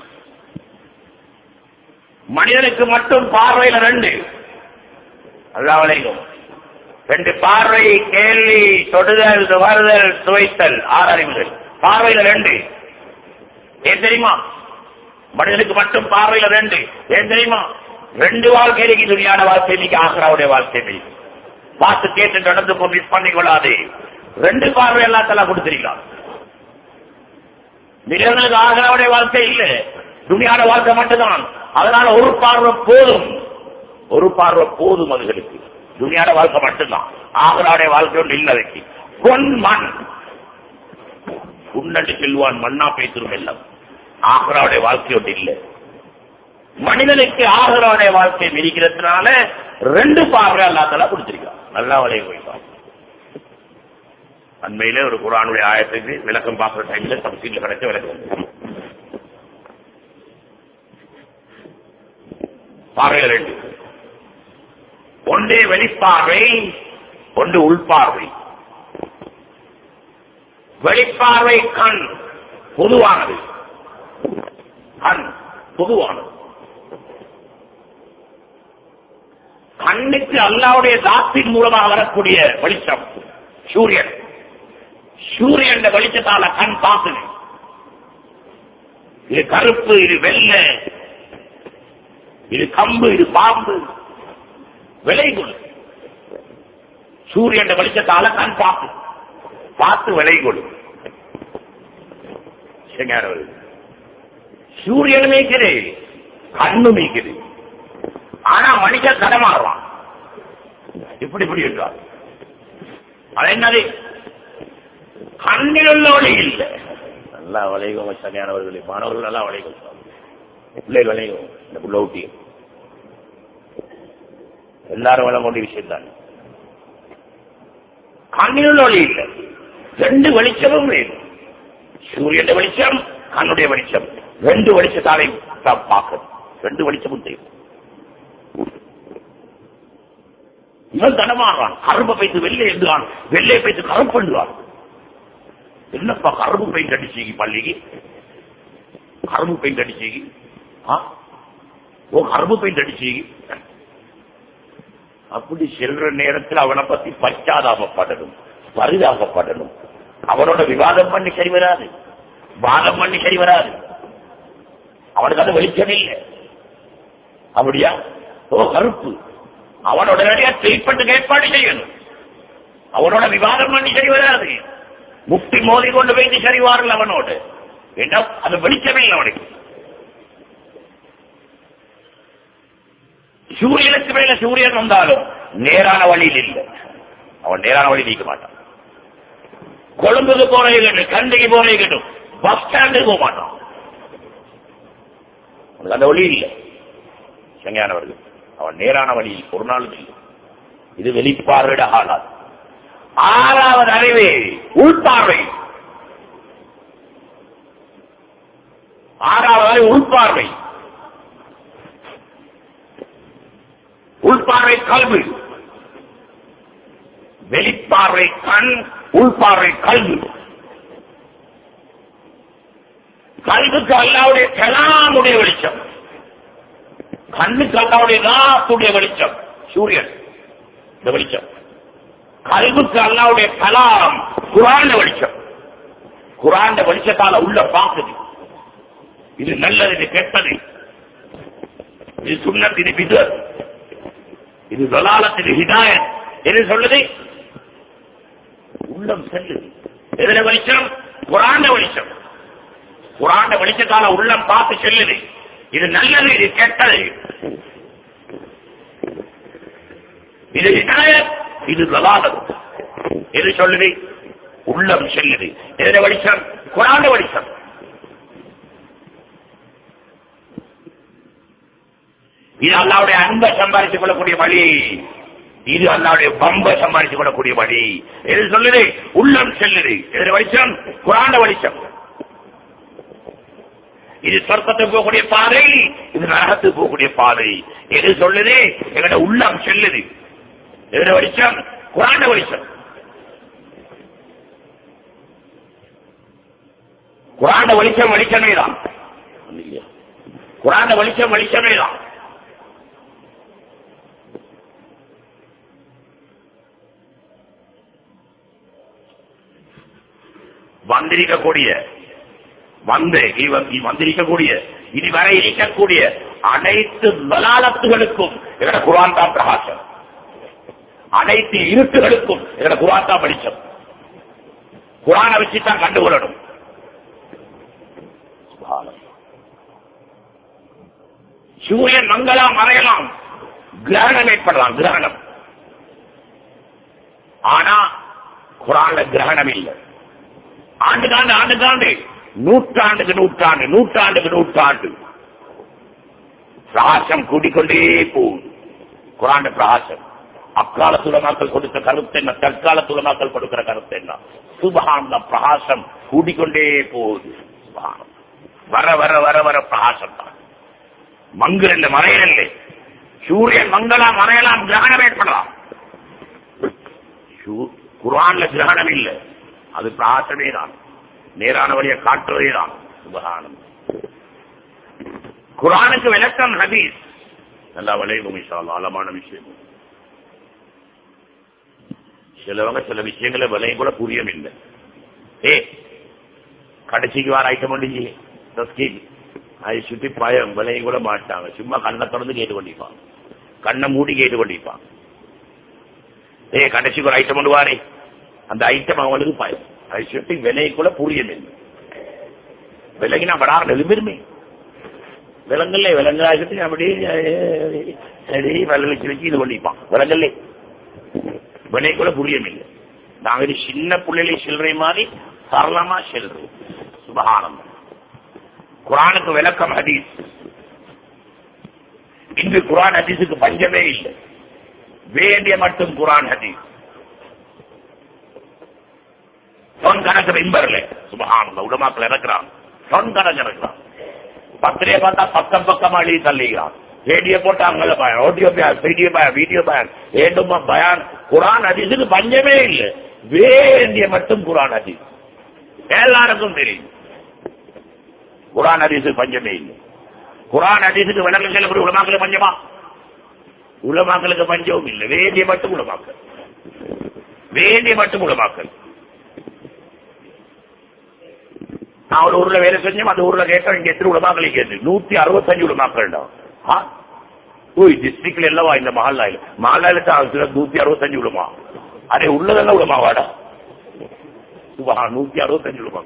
மனிதனுக்கு மட்டும் பார்வையில ரெண்டு அல்லாவலைக்கும் ரெண்டு பார்வை கேள்வி தொடுதல் நுகர்தல் சுவைத்தல் ஆறு அறிவுகள் பார்வையில ரெண்டு ஏன் தெரியுமா மனிதனுக்கு மட்டும் பார்வையில ரெண்டு ஏன் தெரியுமா ரெண்டு வாழ்க்கையிലേക്ക് துணியான வாழ்க்கை இன்னைக்கு ஆக்ராவுடைய வாழ்க்கை இன்னைக்கு. பார்த்து கேட்டு நடந்து கொண்டு மிஸ் பண்ணிக்கொள்ளாது ரெண்டு பார்வை எல்லாத்தெல்லாம் கொடுத்திருக்கலாம் மிருகங்களுக்கு ஆக்ராவுடைய வாழ்க்கை இல்ல துணியான வாழ்க்கை மட்டும்தான் அதனால ஒரு பார்வை போதும் ஒரு பார்வை போதும் அதுகளுக்கு துணியான வாழ்க்கை மட்டும்தான் ஆக்ராவுடைய வாழ்க்கை ஒன்று இல்லை அதுக்கு பொன் மண் உன்னட்டு செல்வான் மண்ணா பேசும் எல்லாம் ஆக்ராவுடைய வாழ்க்கை ஒன்று இல்லை மனிதனுக்கு ஆகராவுடைய வாழ்க்கை மிதிக்கிறதுனால ரெண்டு பார்வை அல்லாத்தெல்லாம் கொடுத்திருக்கான் நல்லா வளைய போய்தான் அண்மையில ஒரு குரானுடைய ஆயத்துக்கு விளக்கம் பார்க்கிற டைம்ல தப்சீல்ல கிடைச்ச விளக்கம் பார்வைகள் ரெண்டு ஒன்று வெளிப்பார்வை ஒன்று உள்பார்வை வெளிப்பார்வை கண் பொதுவானது கண் பொதுவானது கண்ணுக்கு அல்லாவுடைய தாத்தின் மூலமாக வரக்கூடிய வெளிச்சம் சூரியன் சூரியன் வெளிச்சத்தால கண் பார்க்குது இது கருப்பு இது வெள்ளை இது கம்பு இது பாம்பு விளைகுள் சூரியன் வெளிச்சத்தால கண் பார்க்கு பார்த்து விளைகுள் சூரியன் மீக்குது கண்ணு மீக்குது ஆனா மனுஷன் கடமாறுறான் இப்படி இப்படி என்றார் அது என்னது கண்ணில் உள்ள ஒளி இல்லை நல்லா வளைகும் சரியானவர்களே மாணவர்கள் நல்லா வளைகும் பிள்ளைகள் வளைகும் இந்த புள்ள ஊட்டி எல்லாரும் வழங்கக்கூடிய விஷயம் தான் கண்ணில் உள்ள ஒளி இல்லை ரெண்டு வெளிச்சமும் வேணும் சூரியன் வெளிச்சம் கண்ணுடைய வெளிச்சம் ரெண்டு வெளிச்சத்தாலே தான் பார்க்கணும் ரெண்டு வெளிச்சமும் தேவை இவன் தடமாறான் கரும்பை பைத்து வெள்ளை என்றான் வெள்ளை பைத்து கருப்பு என்றான் என்னப்பா கரும்பு பெயிண்ட் அடிச்சீங்க பள்ளிக்கு கரும்பு பெயிண்ட் அடிச்சீங்க ஆ? ஓ கரும்பு பெயிண்ட் அடிச்சீங்க அப்படி செல்ற நேரத்தில் அவனை பத்தி பச்சாதாபப்படணும் பரிதாபப்படணும் அவனோட விவாதம் பண்ணி சரி வராது வாதம் பண்ணி சரி வராது அவனுக்கு அது வெளிச்சம் இல்லை அப்படியா ஓ கருப்பு அவனோட நிறைய ட்ரீட்மெண்ட் ஏற்பாடு செய்யணும் அவனோட விவாதம் பண்ணி சரி வராது முக்தி மோதி கொண்டு போய் சரி வாரல் அவனோடு என்ன அது வெளிச்சமே இல்லை அவனுக்கு சூரியனுக்கு மேல சூரியன் வந்தாலும் நேரான வழியில் இல்லை அவன் நேரான வழி நீக்க மாட்டான் கொழும்புக்கு போறே கேட்டும் கண்டிக்கு போறே கேட்டும் பஸ் ஸ்டாண்டுக்கு போக மாட்டான் அவனுக்கு அந்த வழி இல்லை சங்கையானவர்கள் அவன் நேரான வழியில் ஒரு நாளும் இல்லை இது வெளிப்பார்வையிட ஆளாது ஆறாவது அறிவு உள்பார்வை ஆறாவது அறிவு உள்பார்வை உள்பார்வை கல்வி வெளிப்பார்வை கண் உள்பார்வை கல்வி கல்விக்கு அல்லாவுடைய கலாமுடைய வெளிச்சம் கண்ணுக்கு அல்லாவுடைய நாத்துடைய வெளிச்சம் சூரியன் இந்த வெளிச்சம் கல்விக்கு அல்லாவுடைய கலாம் குரான வெளிச்சம் குரான வெளிச்சத்தால உள்ள பாக்குது இது நல்லது இது கெட்டது இது சுண்ணத் இது பிதர் இது தொலாலத் இது ஹிதாயத் எது சொல்லுது உள்ளம் செல்லுது எதுல வெளிச்சம் குரான வெளிச்சம் குரான வெளிச்சத்தால உள்ளம் பார்த்து செல்லுது இது நல்லது இது கெட்டது இது ஹிதாயத் இது தலாலத் எது சொல்லுது உள்ளம் செல்லுது எதுல வெளிச்சம் குரான வெளிச்சம் இது அல்லாவுடைய அன்பை சம்பாதித்துக் கொள்ளக்கூடிய வழி இது அல்லாவுடைய பம்பை சம்பாதித்துக் கொள்ளக்கூடிய வழி எது சொல்லுது உள்ளம் செல்லுது எது வெளிச்சம் குரான வெளிச்சம் இது சொர்க்கத்துக்கு போகக்கூடிய பாதை இது நரகத்துக்கு போகக்கூடிய பாதை எது சொல்லுது எங்கட உள்ளம் செல்லுது எது வெளிச்சம் குரான வெளிச்சம் குரான வெளிச்சம் வெளிச்சமே தான் குரான வெளிச்சம் வெளிச்சமே தான் வந்திருக்கக்கூடிய வந்து இவ- இ- வந்திருக்கக்கூடிய இனி வர இருக்கக்கூடிய அனைத்து மலாலத்துகளுக்கும் எங்கட குரான் தான் பிரகாசம் அனைத்து இருட்டுகளுக்கும் எங்கட குரான் தான் வெளிச்சம் குரானை வச்சுதான் கண்டுகொள்ளணும் சுப்ஹானல்லாஹ். சூரியன் மங்கலாம் மறையலாம் கிரகணம் ஏற்படலாம் கிரகணம் ஆனா குரான்ல கிரகணம் இல்லை ஆண்டுகாண்டு ஆண்டுகாண்டு நூற்றாண்டுக்கு நூற்றாண்டு நூற்றாண்டுக்கு நூற்றாண்டு பிரகாசம் கூடிக்கொண்டே போகுது குரான் பிரகாசம் அக்கால துலமாக்கள் கொடுத்த கருத்து என்ன தற்கால துலமாக்கள் கொடுக்கிற கருத்து என்ன சுபகாந்த பிரகாசம் கூடிக்கொண்டே போகுது சுபஹானம். வர வர வர வர பிரகாசம் தான் மங்குல மறையல சூரியன் மங்கலாம் மறையலாம் கிரகணம் ஏற்படலாம் சூ- குர்ஆன்ல கிரகணம் இல்லை அது பிராசமே தான் நேரான வழியை காட்டுவதே தான் சுபகானம் குரானுக்கு விளக்கம் ஹதீஸ் நல்லா விளையும் விஷயம் ஆழமான விஷயம் சிலவங்க சில விஷயங்களை விலையும் கூட புரியும் இல்லை ஏ கடைசிக்கு வர ஐட்டம் பண்ணிச்சு தஸ்கீல் அதை சுற்றி பயம் விலையும் கூட மாட்டாங்க சும்மா கண்ணை திறந்து கேட்டு கொண்டிருப்பாங்க கண்ணை மூடி கேட்டு கொண்டிருப்பாங்க ஏ கடைசிக்கு ஒரு ஐட்டம் கொண்டு வாரே அந்த ஐட்டம் அவங்களுக்கு பயம் அதை சுற்றி விலை கூட புரியும் இல்லை விலகினா வடார எழுமிருமே விலங்கல்ல விலங்காகிட்டு அப்படியே அஹ், சரி வில வச்சு வச்சு இது பண்ணிப்பான் விலங்கல்ல விலை கூட புரியும் இல்லை நாங்க இது சின்ன புள்ளையில சில்லறை மாதிரி சரளமா செல்றோம் சுபகானம் குரானுக்கு விளக்கம் ஹதீஸ் இன்று குரான் ஹதீஸுக்கு பஞ்சமே இல்லை வேண்டிய மட்டும் குரான் ஹதீஸ் சொன் கணக்கு மெம்பர்ல சுபகானம் உடமாக்கள் இறக்குறான் சொன் கணக்கு இறக்குறான் பத்திரிகை பார்த்தா பக்கம் பக்கம் அழி தள்ளிக்கிறான் ரேடியோ போட்டா அங்கே பயம் ஆடியோ பயான் வீடியோ பயான் வீடியோ பயான் ஏண்டுமா பயான் குரான் ஹதீஸுக்கு பஞ்சமே இல்லை வேண்டிய மட்டும் குரான் ஹதீஸ் எல்லாருக்கும் தெரியும் குரான் ஹதீஸுக்கு பஞ்சமே இல்லை குரான் ஹதீஸுக்கு விளக்கம் சொல்லக்கூடிய உலமாக்களுக்கு பஞ்சமா உலமாக்களுக்கு பஞ்சமும் இல்லை வேண்டிய மட்டும் உலமாக்கல் வேண்டிய மட்டும் உலமாக்கல் நான் ஒரு ஊர்ல வேலை செஞ்சோம் அந்த ஊர்ல கேட்டோம் இங்க எத்தனை உலமாக்களை கேட்டு நூத்தி அறுபத்தஞ்சு உலமாக்கள் ஓய் டிஸ்ட்ரிக்ட்ல இல்லவா இந்த மஹல்லாயில மஹல்லாயில நூத்தி அறுபத்தஞ்சு உலமா அதே உள்ளதெல்லாம் உலமாவாடா சுபா நூத்தி அறுபத்தஞ்சு உலமா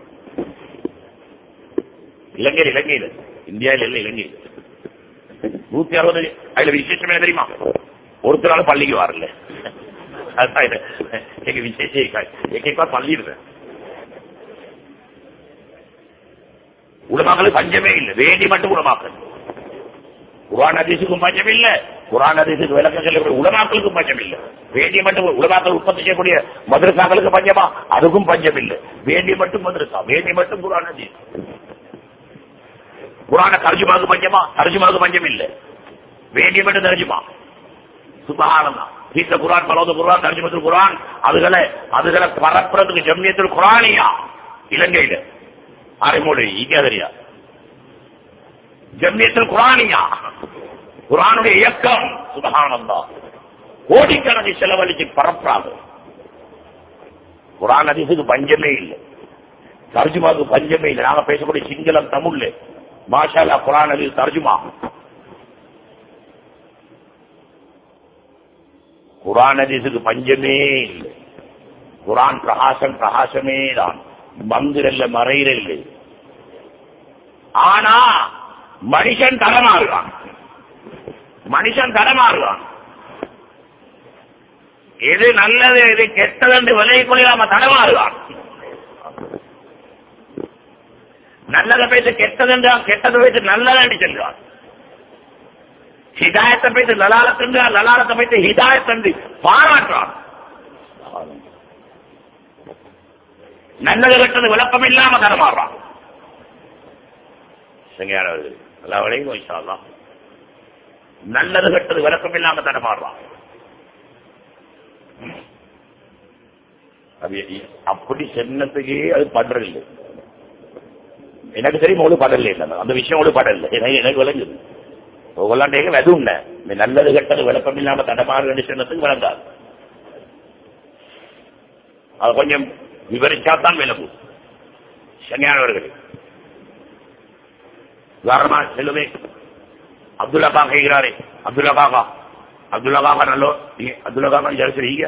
இலங்கையில் இலங்கையில் இந்தியாவில் இல்லை இலங்கையில் நூத்தி அறுபது அதுல விசேஷம் என்ன தெரியுமா ஒருத்தரால பள்ளிக்கு வரல அதான் இது. எங்க விசேஷம் எங்க பள்ளிடுறேன் உலமாக்கள் பஞ்சமே இல்லை வேண்டி மட்டும் உலமாக்கல் குரான் அதிசுக்கும் பஞ்சம் இல்ல குரான் அதிசுக்கு விளக்கம் சொல்லக்கூடிய உலமாக்களுக்கும் பஞ்சம் இல்ல வேண்டிய மட்டும் உலமாக்கள் உற்பத்தி செய்யக்கூடிய மதரசாக்களுக்கு பஞ்சமா அதுக்கும் பஞ்சம் இல்ல வேண்டிய மட்டும் மதரசா வேண்டிய மட்டும் குரான் அதிஸ் குரான தர்ஜுமாவுக்கு பஞ்சமா தர்ஜுமாவுக்கு பஞ்சம் இல்ல வேண்டிய மட்டும் தர்ஜுமா சுபகானந்தா வீட்டுல குரான் பலவது குரான் தர்ஜுமத்தில் குரான் அதுகளை அதுகளை பரப்புறதுக்கு ஜம்மியத்தில் குரானியா இலங்கையில அரைமொழி இங்கேதரியா ஜம்மியத்தில் குரானியா குரானுடைய இயக்கம் சுபகானந்தா கோடிக்கணக்கு செலவழிச்சு பரப்புறாங்க குரான் அதிசுக்கு பஞ்சமே இல்லை தர்ஜுமாவுக்கு பஞ்சமே இல்லை நாங்க பேசக்கூடிய சிங்களம் தமிழ்ல மாஷாலா குரான் அதில் தர்ஜுமா குரான் அதிசுக்கு பஞ்சமே இல்லை குரான் பிரகாசம் பிரகாசமே தான் மந்திரல்ல மறையிறல்ல ஆனா மனுஷன் தடமாறுவான் மனுஷன் தடமாறுவான் எது நல்லது எது கெட்டது என்று விலை கொள்ளாம தடமாறுவான் நல்லதை பேச கெட்டது என்றான் கெட்டதை பேச நல்லது செல்வான் ஹிதாயத்தை பேச லலாலத்து லலாலத்தை பேச ஹிதாயத் என்று பாராட்டுறான் நல்லது கெட்டது விளக்கம் இல்லாம தரமாடுறான் சங்கையானவர்கள் எல்லா வரையும் வைசாலாம் நல்லது கெட்டது விளக்கம் இல்லாம தரமாடுறான் அது அப்படி சென்னத்துக்கே அது படுறதில்லை எனக்கு தெரியும் உங்களுக்கு படல இல்லை அந்த விஷயம் உங்களுக்கு படல எனக்கு எனக்கு விளங்குது ஒவ்வொல்லாண்டேங்க வெதும் இல்ல இந்த நல்லது கெட்டது விளக்கம் இல்லாம தடமாறு சொன்னதுக்கு விளங்காது அது கொஞ்சம் விவரிச்சாத்தான் விளங்கும் சனியானவர்கள் உதாரணமா செல்லுவே அப்துல்லா கா கேட்கிறாரே அப்துல்லா காக்கா அப்துல்லா காக்கா நல்லோ நீங்க அப்துல்லா காக்கா ஜரிச்சிருக்கீங்க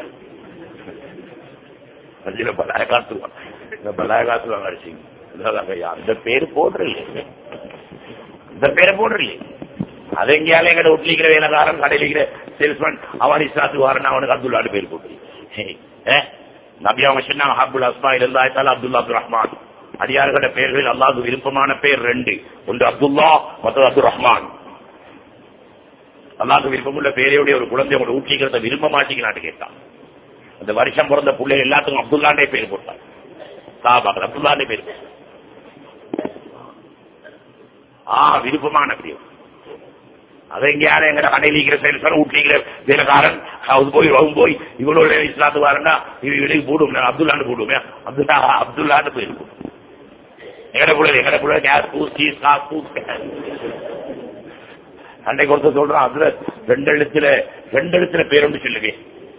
அதுல பலாய காத்துவான் இந்த பலாய காத்துவாங்க அடிச்சிங்க அந்த பேரு போடுறில்லை இந்த பேரை போடுறில்லை அது எங்கேயாலும் எங்கட வீட்டுல வேலைக்காரன் கடையில் இருக்கிற சேல்ஸ்மேன் அவன் இஸ்லாத்துக்கு வரணும் அவனுக்கு அப்துல்லாடு பேர் போட்டு நபி அவங்க சொன்னாங்க ஹபுல் அஸ்மா இருந்தாய்த்தால் அப்துல்லா அப்துல் ரஹ்மான் அடியார்களோட பெயர்கள் அல்லாஹ் விருப்பமான பேர் ரெண்டு ஒன்று அப்துல்லா மற்றது அப்துல் ரஹ்மான் அல்லாஹ் விருப்பமுள்ள பேரையுடைய ஒரு குழந்தை உங்களை ஊட்டிக்கிறத விரும்ப மாட்டீங்களான்னு கேட்டான் அந்த வருஷம் பிறந்த பிள்ளை எல்லாத்துக்கும் அப்துல்லாண்டே பேர் போட்டான் சாபாக்கள் அப்துல்லாண்டே பேர் போட்டான் ஆ விருப்பமான பேர் அதை எங்கேயாரும் எங்கட கடையில் இருக்கிற செயல்சார் ஊட்டிக்கிற வேலைக்காரன் அது போய் அவன் போய் இவனோட இஸ்லாத்து வரண்டா இவனுக்கு போடும் அப்துல்லாண்டு போடுவோமே அப்துல்லா அப்துல்லாண்டு போயிருக்கும் எங்கட புள்ள எங்கட புள்ள கேஸ் பூஸ் சீஸ் காஸ் பூஸ் அன்றைக்கு ஒருத்தர் சொல்றான் அதுல ரெண்டு எழுத்துல ரெண்டு எழுத்துல பேர் ஒன்று சொல்லுங்க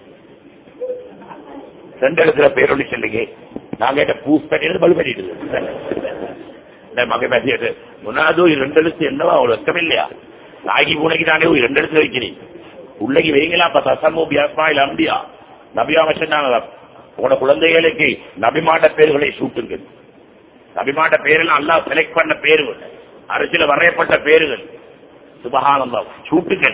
ரெண்டு எழுத்துல பேர் ஒன்று சொல்லுங்க நான் கேட்ட பூஸ் பண்ணிட்டு பலு பண்ணிட்டு மகை பேசிட்டு முன்னாடி ரெண்டு எழுத்து என்னவா அவ்வளவு வெக்கம் இல்லையா நாகி பூனைக்கு தானே ஒரு ரெண்டு இடத்துல வைக்கிறீங்க உள்ளகி வைங்களா அப்ப தசமோ பியாஸ்மா இல்ல அம்பியா நபியாம சொன்னாங்க உங்களோட குழந்தைகளுக்கு நபிமாண்ட பேர்களை சூட்டுங்கள் நபிமாண்ட பேரெல்லாம் எல்லாம் செலக்ட் பண்ண பேர்கள் அரசியல வரையப்பட்ட பேர்கள் சுபகானந்தம் சூட்டுங்கள்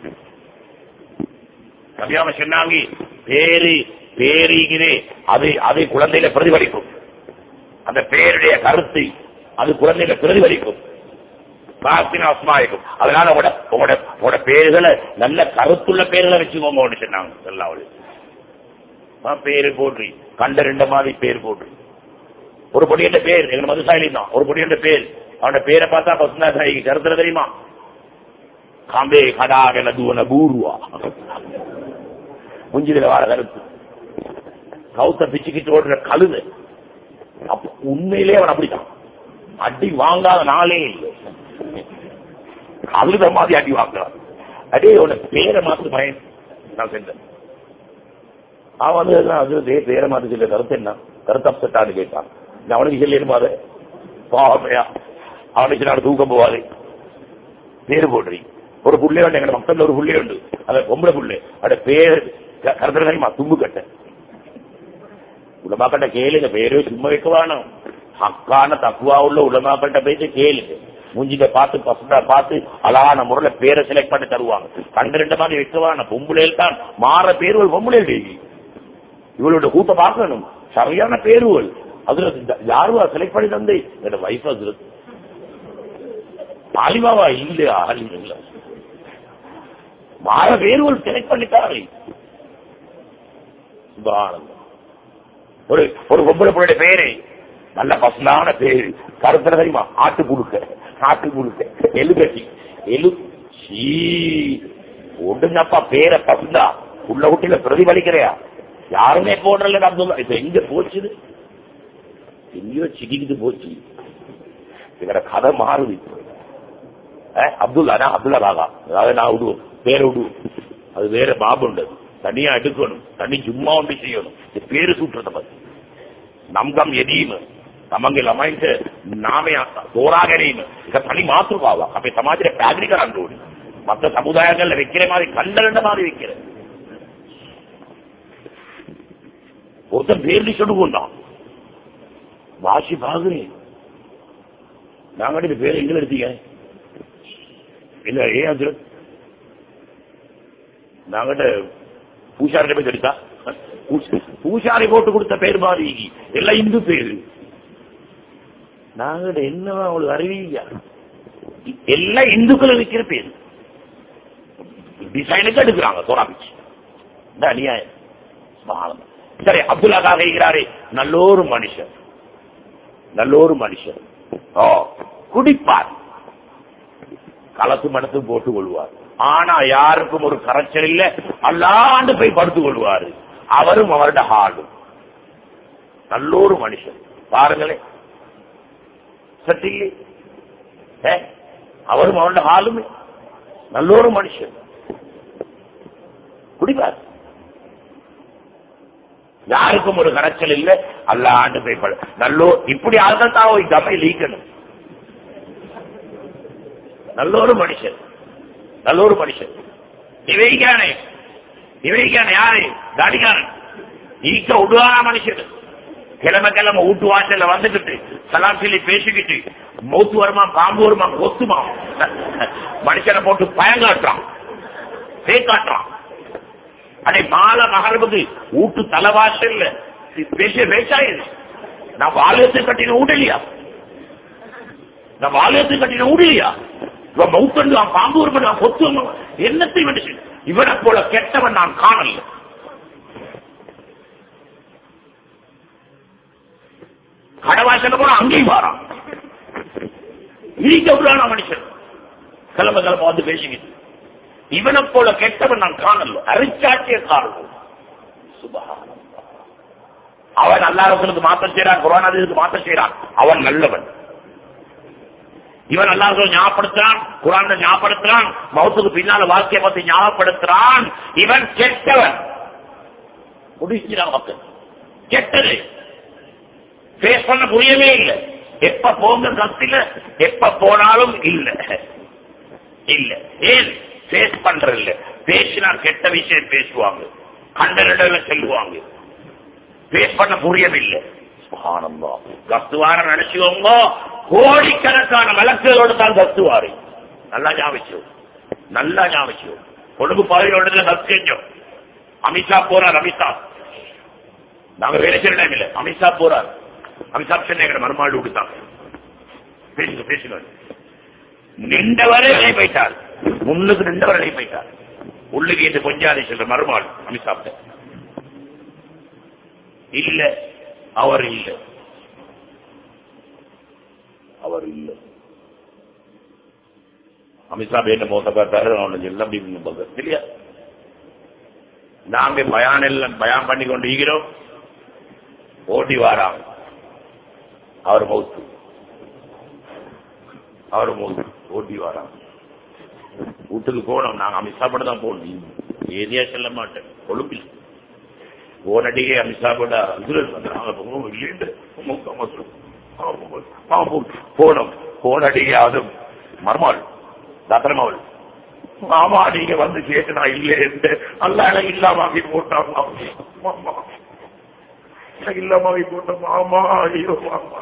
நபியாம சொன்னாங்க பேரு பேரிகிறே அது அது குழந்தையில பிரதிபலிக்கும் அந்த பேருடைய கருத்து அது குழந்தையில பிரதிபலிக்கும் அஸ்மாயிக்கும் அதனால உங்களோட உங்களோட உங்களோட பேர்களை நல்ல கருத்துள்ள பேர்களை வச்சுக்கோங்க சொன்னாங்க எல்லாம் பேரு போட்டு கண்ட ரெண்டு மாதிரி பேர் போட்டு ஒரு பொடியண்ட பேர் எங்க மதுசாயலி தான் ஒரு பொடியண்ட பேர் அவனோட பேரை பார்த்தா பசுந்தா கருத்துல தெரியுமா காம்பே கடா வெலதுவன பூர்வா முஞ்சில வார கருத்து கவுத்த பிச்சுக்கிட்டு ஓடுற கழுது அப்ப உண்மையிலே அவன் அப்படித்தான் அடி வாங்காத நாளே இல்லை அழுத மாதிரி அடி வாங்குறான் அடே உன பேரை மாத்து பயன் நான் செஞ்சேன் அவன் வந்து எல்லாம் அது தே பேரை மாத்து சொல்ல கருத்து என்ன கருத்து அப்செட்டான்னு கேட்டான் நான் அவனுக்கு சொல்லிடுமா அதை பாவமையா அவனுக்கு நான் தூக்கம் போவாது பேரு போடுறீ ஒரு புள்ளே உண்டு எங்க மக்கள்ல ஒரு புள்ளே உண்டு அத பொம்பளை புள்ளே அட பேர் கருத்துல தெரியுமா தும்பு கட்ட உலமாக்கட்ட கேளுங்க பேரு சும்மா வைக்க வேணும் ஹக்கான தக்குவா உள்ள உலமாக்கட்ட பேசி கேளுங்க மூஞ்சிக்க பார்த்து பசங்க பார்த்து அழகான முறையில பேரை செலக்ட் பண்ணி தருவாங்க பன்னிரெண்டு மாதிரி வைக்க வேணும் பொம்பளையில் தான் மாற பேருவல் பொம்பளை டெய்லி இவளோட கூட்ட பார்க்கணும் சரியான பேருவல் அதுல யாருவா செலக்ட் பண்ணி தந்தை என்னோட வைஃப் அதுல ஆலிமாவா இல்லையா ஆலிம் இல்ல மாற வேறுவல் செலக்ட் பண்ணித்தாரு சுபானந்தம் ஒரு ஒரு பொம்பளை பொருளுடைய பேரு நல்ல பசுந்தான பேரு கருத்துல தெரியுமா ஆட்டு குடுக்க ஆட்டு குடுக்க எலு கட்டி எலு சீ ஒடுங்கப்பா பேரை பசுந்தா உள்ள குட்டியில பிரதிபலிக்கிறையா யாருமே போடுறல அப்துல்லா இப்ப எங்க போச்சுது எங்கேயோ சிக்கிக்கிட்டு போச்சு இவர கதை மாறுது இப்போ அஹ், அப்துல்லா நான் அப்துல்லா பாகா அதாவது நான் விடுவோம் பேரை விடுவோம் அது வேற பாபு உண்டு தனியா எடுக்கணும் தனி சும்மா ஒன்று செய்யணும் இது பேரு சூட்டுறத பத்தி நம்கம் எதீம் තමන්ගේ ළමයින්ට නාමය තෝරා ගැනීම එක තනි මාතෘකාවක් අපේ සමාජයේ පැහැදිලි කරන්න ඕනේ මත සමුදායවල වෙච්චේ මාරි කණ්ඩලන්න මාරි වෙච්චේ ஒருத்தன் பேர் லிஸ்ட் கொண்டான் வாசி பாகுறே நாங்க இந்த பேர் எங்க எடுத்தீங்க இல்ல ஏன் அது நாங்கிட்ட பூசாரி போய் எடுத்தா பூசாரி போட்டு கொடுத்த பேர் மாதிரி எல்லாம் இந்து பேரு நாங்கிட்ட என்னவா உங்களுக்கு அறிவிங்க எல்லாம் இந்துக்கள் இருக்கிற பேர் டிசைனுக்கு எடுக்கிறாங்க தோராமிச்சு இந்த அநியாயம் சுபஹானல்லாஹ். சரி அப்துல்லா கேட்கிறாரே நல்லோரு மனுஷன் நல்லோரு மனுஷன் ஓ குடிப்பார் களத்து மனத்து போட்டுக் கொள்வார் ஆனா யாருக்கும் ஒரு கரைச்சல் இல்ல அல்லாண்டு போய் படுத்துக் கொள்வாரு அவரும் அவருடைய ஹாலும் நல்லோரு மனுஷன் பாருங்களேன் சட்டில்லை ஏ, அவரும் அவருடைய ஹாலுமே நல்லோரு மனுஷன் குடிப்பார் யாருக்கும் ஒரு கரைச்சல் இல்ல அல்லாண்டு போய் படு நல்லோ இப்படி ஆள்தான் தான் தம்மை லீக்கணும் நல்லொரு மனுஷன் நல்லொரு மனுஷன் இவைக்கானே இவைக்கான யாரு தாடிக்காரன் ஈக்க விடுவான மனுஷன் கிழமை கிழமை வீட்டு வாசல்ல வந்துகிட்டு சலாம் சொல்லி பேசிக்கிட்டு மௌத்து வருமா பாம்பு வருமா கொத்துமா மனுஷனை போட்டு பயங்காட்டுறான் பேக்காட்டுறான் அடே மாலை மகரபுக்கு வீட்டு தலைவாசல்ல பேசிய பேசாயுது நான் வாலயத்தை கட்டின ஊடலியா நான் வாலயத்தை கட்டின ஊடலியா இவன் மவுத்தண்டுவான் பாம்பு வருமான் கொத்து என்னத்தை மனுஷன் இவனை போல கெட்டவன் நான் காணல கடவாசல போன அங்கேயும் வாரான் இடிக்க விடுறான மனுஷன் கிளம்ப கிளம்ப வந்து பேசிக்கிட்டு இவனை போல கெட்டவன் நான் காணல அரிச்சாட்டிய காரணம் சுபஹானல்லாஹ். அவன் அல்லாஹ்வுக்கு மாற்றம் செய்யறான் குரான் அதுக்கு மாற்றம் செய்யறான் அவன் நல்லவன் இவன் அல்லாஹ் ஞாபகப்படுத்துறான் குரான் ஞாபகப்படுத்துறான் மௌத்துக்கு பின்னால வாழ்க்கையை பத்தி ஞாபகப்படுத்துறான் இவன் கெட்டவன் முடிக்கிறான் மக்கள் கெட்டது பேஸ் பண்ண புரியவே இல்லை எப்ப போங்க கத்தில எப்ப போனாலும் இல்ல இல்ல ஏன் பேஸ் பண்ற இல்ல பேசினா கெட்ட விஷயம் பேசுவாங்க கண்டரிடல செல்வாங்க பேஸ் பண்ண புரியவில்லை சுபஹானல்லாஹ். கத்துவார நினைச்சுக்கோங்க கோடிக்கணக்கான வழக்குகளோடு தான் கத்துவாரு நல்லா ஞாபகம் நல்லா ஞாபகம் கொழும்பு பாதையோட கத்து செஞ்சோம் அமித்ஷா போறார் அமித்ஷா நாங்க வேலை செய்யற டைம் இல்ல அமித்ஷா போறார் அமித்ஷா சென்னை மறுமாள் விடுத்தாங்க பேசுங்க பேசுங்க நின்றவரே வெளியே போயிட்டார் முன்னுக்கு நின்றவர் வெளியே போயிட்டார் உள்ளுக்கு இந்த கொஞ்சாதி செல்ற மறுமாள் அமித்ஷா இல்ல அவர் இல்ல அவர் இல்ல அமித்ஷா என்ன மோசப்பட்டாரு அவனு எல்லாம் அப்படி பார்க்க இல்லையா நாங்க பயான் எல்லாம் பயான் பண்ணி கொண்டு இருக்கிறோம் ஓட்டி வாராங்க அவர் மவுத்து அவர் மவுத்து ஓட்டி வரான் வீட்டுக்கு போனோம் நாங்க அமித்ஷாப்பட தான் போகணும் ஏரியா செல்ல மாட்டேன் கொழும்பில் போனடியே அமித்ஷாப்பட இதுல நாங்க போவோம் இல்லைன்னு போனோம் போனடியே அது மர்மாள் தத்திரமாவள் மாமா நீங்க வந்து கேட்டு நான் இல்லை என்று அல்ல எனக்கு இல்லாம ஆக்கி போட்டான் மாமா எனக்கு இல்லாம ஆக்கி போட்டேன் மாமா ஐயோ மாமா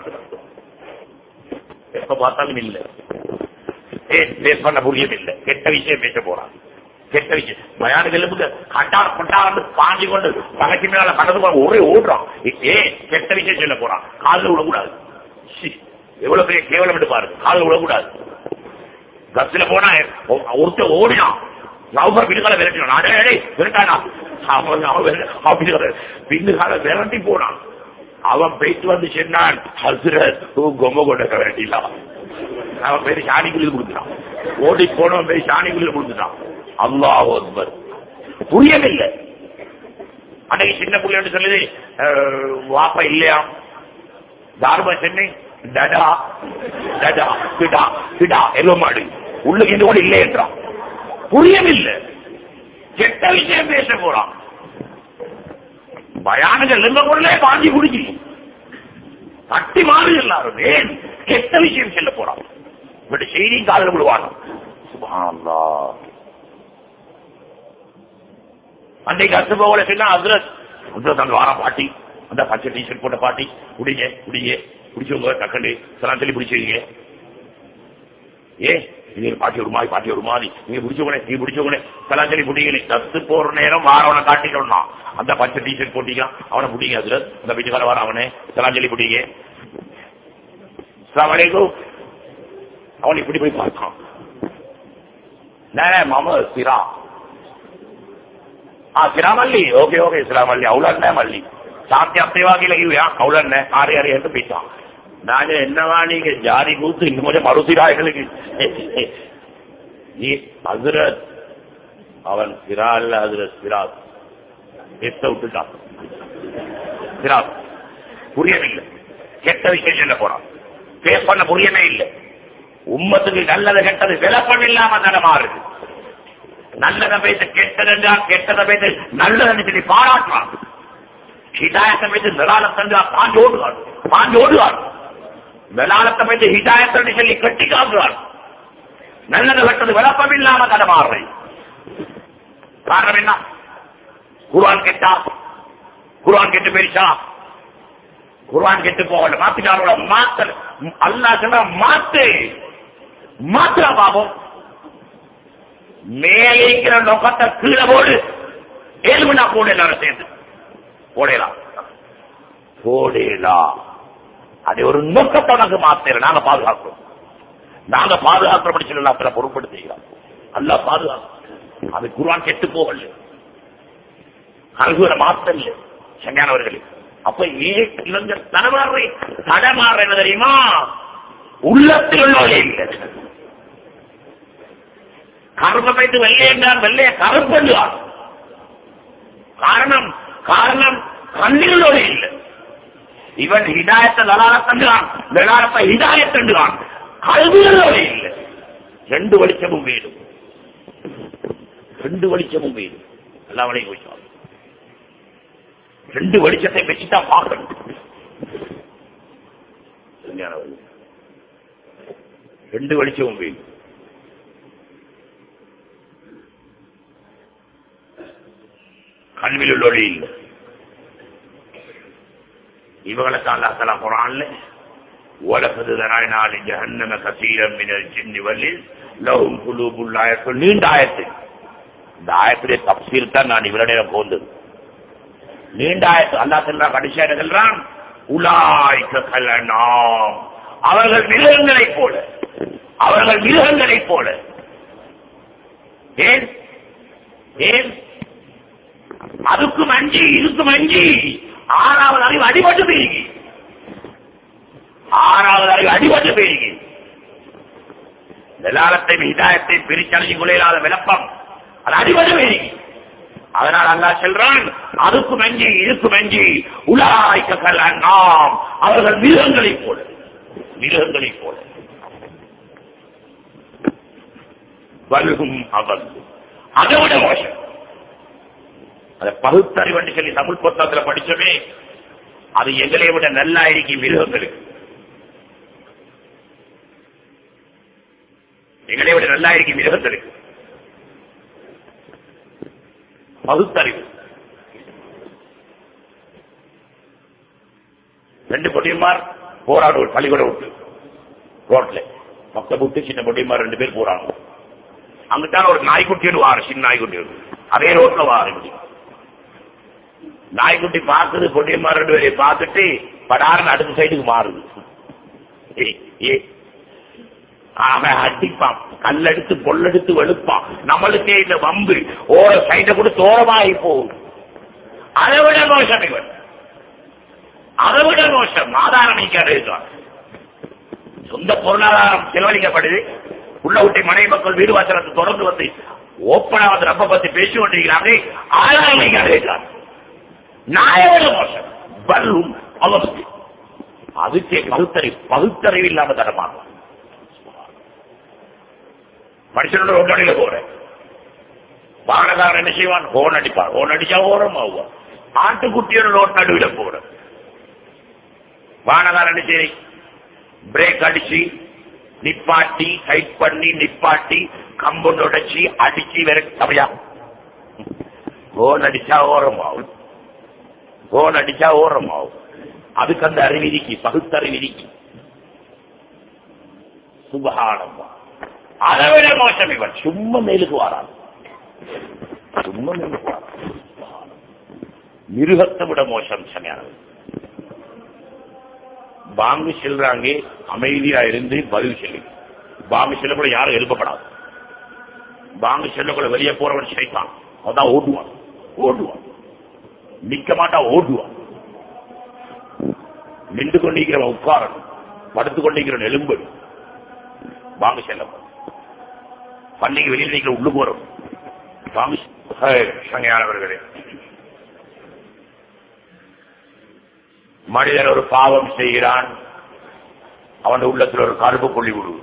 எப்ப பார்த்தாலும் இல்லை ஏன் பேஸ் பண்ண புரியவில்லை கெட்ட விஷயம் பேச போறான் கெட்ட விஷயம் மயான எலும்புக்கு கட்டா கொண்டா வந்து பாஞ்சு கொண்டு பகைக்கு மேல கடந்து போற ஒரே ஓடுறான் ஏ கெட்ட விஷயம் சொல்ல போறான் காலில் விடக்கூடாது சி, எவ்வளவு பெரிய கேவலம் எடுத்து பாருங்க காலில் விடக்கூடாது பஸ்ல போனா ஒருத்தர் ஓடினான் நவம்பர் பின்னுகால விரட்டினான் அடே அடே விரட்டானா அவன் அவன் விரட்ட- அவன் பின்னுகால பின்னுகால விரட்டி போனான் அவன் போயிட்டு வந்து சொன்னான் ஹசரத் கொம்ப கொண்ட வேண்டிலாம் அவன் பேரு சாணிக்குள்ளி கொடுத்துட்டான் ஓடி போனவன் போய் சாணிக்குள்ளி கொடுத்துட்டான் அல்லாஹ் அக்பர் புரியவில்லை அன்னைக்கு சின்ன புள்ளி சொல்லுது அஹ், வாப்பா இல்லையா தார்மா சென்னை டடா டடா பிடா பிடா எல்லோ மாடு உள்ளுக்கு இந்த கூட இல்லை என்றான் புரியவில்லை கெட்ட விஷயம் பேச போறான் பயானுகள் இருந்த பொருளே வாங்கி குடிச்சு தட்டி மாறி எல்லாரும் ஏன் கெட்ட விஷயம் சொல்ல போறான் பட் செய்தி காதல் விடுவானோ சுப்ஹானல்லாஹ் அன்னைக்கு அசுபோல சொன்னா ஹஸ்ரத் ஹஸ்ரத் அங்க வார பாட்டி அந்த பச்சை டீஷர்ட் போட்ட பாட்டி குடிங்க குடிங்க குடிச்சவங்க டக்குன்னு சலாம் சொல்லி பிடிச்சிருங்க ஏ நீங்க பாட்டி ஒரு மாதிரி பாட்டி ஒரு மாதிரி நீங்க பிடிச்சவனே நீங்க பிடிச்சவனே சலாம் சொல்லி பிடிக்கல தத்து போற நேரம் வாரவனை காட்டிட்டோம்னா அந்த பச்சை டீஷர்ட் போட்டீங்க அவனை பிடிங்க ஹஸ்ரத் அந்த வீட்டுக்கார வர அவனே சலாம் சொல்லி பிடிங்க அஸ்ஸலாமு அலைக்கும் அவன் இப்படி போய் பார்த்தான் நான் மாமா சிரா हाँ सिरा मल्ली ओके ओके सिरा मल्ली अवलन है मल्ली சாப்பிட்டு அப்பேவாக்கி லகி हुआ அவ்வளவு ஆறு ஆறு என்று போயிட்டான் நாங்க என்னவா நீங்க ஜாரி கூத்து இன்னும் கொஞ்சம் மறுசிரா எங்களுக்கு நீ ஹசரத் அவன் சிரா அல்ல ஹசரத் சிராத் எத்த விட்டுட்டான் சிராத் புரியவில்லை கெட்ட விஷயம் சொல்ல போறான் பேஸ் பண்ண புரியவே இல்லை உம்மத்துக்கு நல்லது கெட்டது விளப்பம் இல்லாம நடமாறுது நல்லதை பேச கெட்டதென்றா கெட்டதை பேச நல்லதை சொல்லி பாராட்டுறான் ஹிதாயத்தை பேச நிலாலத்தன்றா பாஞ்சு ஓடுவார் பாஞ்சு ஓடுவார் நிலாலத்தை பேச ஹிதாயத்தை சொல்லி கட்டி காக்குவார் நல்லது கெட்டது விளப்பம் இல்லாம தடமாறுறேன் காரணம் என்ன குர்ஆன் கெட்டா குர்ஆன் கெட்டு பெருசா குர்ஆன் கெட்டு போகல மாத்திட்டாரோட மாத்தல் அல்லாஹ் சொன்னா மாத்து மாத்துறா பாபம் மேலே இருக்கிற நோக்கத்தை கீழே போடு ஏழுமணா போடு எல்லாரும் சேர்ந்து போடலாம் போடலாம் அதை ஒரு நோக்கத்தை நாங்க மாத்தல நாங்க பாதுகாக்கிறோம் நாங்க பாதுகாக்கிறபடி சொல்லலாம் அத்தனை பொருட்படுத்துகிறோம் அல்ல பாதுகாக்கும் அது குருவான் கெட்டு போகல கல்குவரை மாத்தல சங்கானவர்களே அப்ப ஏன் இவங்க தடமாறு தடமாறு என்ன தெரியுமா உள்ளத்தில் உள்ளவர்களே இல்லை கருப்பை வைத்து வெள்ளை என்றால் வெள்ளைய கருப்பு என்றார் காரணம் காரணம் கண்ணிலோடு இல்லை இவன் ஹிதாயத்தை லலாரத்தன்றான் லலாரத்தை ஹிதாயத்தன்றான் கல்விகளோடு இல்லை ரெண்டு வெளிச்சமும் வேணும் ரெண்டு வெளிச்சமும் வேணும் எல்லாம் வழியும் போயிட்டான் ரெண்டு வெளிச்சத்தை வச்சுதான் பார்க்கணும் சரியான வழி. ரெண்டு வெளிச்சமும் வேணும் கல்வியில் உள்ளொழி இல்லை இவங்களுக்கு அல்லாஹ் குரான்ல உலகது தராயினால் ஜஹன்னம கசீரம் மினல் ஜின்னி வல்லில் லஹும் குலூபுல் லா யஃகல் நீண்ட ஆயத்து இந்த ஆயத்துடைய தப்சீர் தான் நான் இவ்வளவு நேரம் போந்தது நீண்ட ஆயத்து அல்லாஹ் சொல்றான் கடைசியா என்ன சொல்றான் உலாய்க்க கலனாம் அவர்கள் மிருகங்களைப் போல அவர்கள் மிருகங்களைப் போல ஏன் ஏன் அதுக்கும் அஞ்சி இதுக்கும் அஞ்சி ஆறாவது அறிவு அடிபட்டு போயிருக்கி ஆறாவது அறிவு அடிபட்டு போயிருக்கி விலாலத்தை ஹிதாயத்தை பிரிச்சடைஞ்சு கொள்ளையில்லாத விளப்பம் அது அடிபட்டு போயிருக்கி அதனால் அல்லாஹ் சொல்றான் அதுக்கும் அஞ்சி இதுக்கும் அஞ்சி உலாய்க்க நாம் அவர்கள் மிருகங்களைப் போல மிருகங்களை போல வல்கும் அவல் அதை விட மோசம் அதை பகுத்தறிவன்னு சொல்லி தமிழ் புத்தகத்துல படிச்சோமே அது எங்களை விட நல்லா இருக்கு மிருகங்களுக்கு எங்களை விட நல்லா இருக்கு மிருகங்களுக்கு பகுத்தறிவு ரெண்டு பொடியமார் போராடு பள்ளிக்கூட விட்டு ரோட்ல மொத்த விட்டு சின்ன பொடியமார் ரெண்டு பேர் போறாங்க அங்கிட்டான ஒரு நாய்க்குட்டியோடு வாரு சின்ன நாய்க்குட்டியோடு அதே ரோட்ல வாரு இப்படி நாய்க்குட்டி பார்க்குது பொடியமார் ரெண்டு பேரையும் பார்த்துட்டு படாருன்னு அடுத்த சைடுக்கு மாறுது ஏய், ஏய். அவன் அடிப்பான் கல்லெடுத்து பொல்லெடுத்து வெளுப்பான் நம்மளுக்கே இந்த வம்பு ஓர சைட கூட தோரமாகி போகுது அதை விட மோசம் இவன் அதை விட மோசம் ஆதாரணிக்க அறிவித்தார் சொந்த பொருளாதாரம் செலவழிக்கப்படுது உள்ள விட்டு மனைவி மக்கள் வீடு வாசலத்தை தொடர்ந்து வந்து ஓப்பனா வந்து ரப்ப பத்தி பேசி கொண்டிருக்கிறாங்க ஆதாரணிக்க அறிவித்தார் நாயோட மோசம் பல்லும் அவஸ்து அதுக்கே பகுத்தறிவு பகுத்தறிவு இல்லாம தரமாகும் மனுஷனோட ரோட்டடியில போறேன் வாகனக்காரன் என்ன செய்வான் ஹோன் அடிப்பான் ஹோன் அடிச்சா ஓரம் ஆகுவான் ஆட்டுக்குட்டியோட ரோட் நடுவில் போற வாகனக்காரன் என்ன செய்ய பிரேக் அடிச்சு நிப்பாட்டி டைட் பண்ணி நிப்பாட்டி கம்பு உடைச்சி அடிச்சு வேற தவையா ஹோன் அடிச்சா ஓரம் ஆகும் ஹோன் அடிச்சா ஓரம் ஆகும் அதுக்கு அந்த அறிவிதிக்கு பகுத்தறிவிதிக்கு சுபகானம்மா அதை விட மோசம் இவன் சும்மா மேலுக்கு வாரான் சும்மா மேலுக்கு வாரான் மிருகத்தை விட மோசம் சமையானது பாங்கு செல்றாங்க அமைதியா இருந்து பதில் சொல்லு பாங்கு செல்ல கூட யாரும் எழுப்பப்படாது பாங்கு செல்ல கூட வெளியே போறவன் சைத்தான் அதான் ஓடுவான் ஓடுவான் நிக்க மாட்டா ஓடுவான் நின்று கொண்டிருக்கிறவன் உட்காரணும் படுத்துக் கொண்டிருக்கிறவன் எலும்பு வாங்க செல்லம் பள்ளிக்கு வெளியில் நீங்க உள்ளு போறோம் வாங்க சங்கையானவர்களே மனிதன் ஒரு பாவம் செய்கிறான் அவன் உள்ளத்தில் ஒரு கருப்பு புள்ளி விடுவது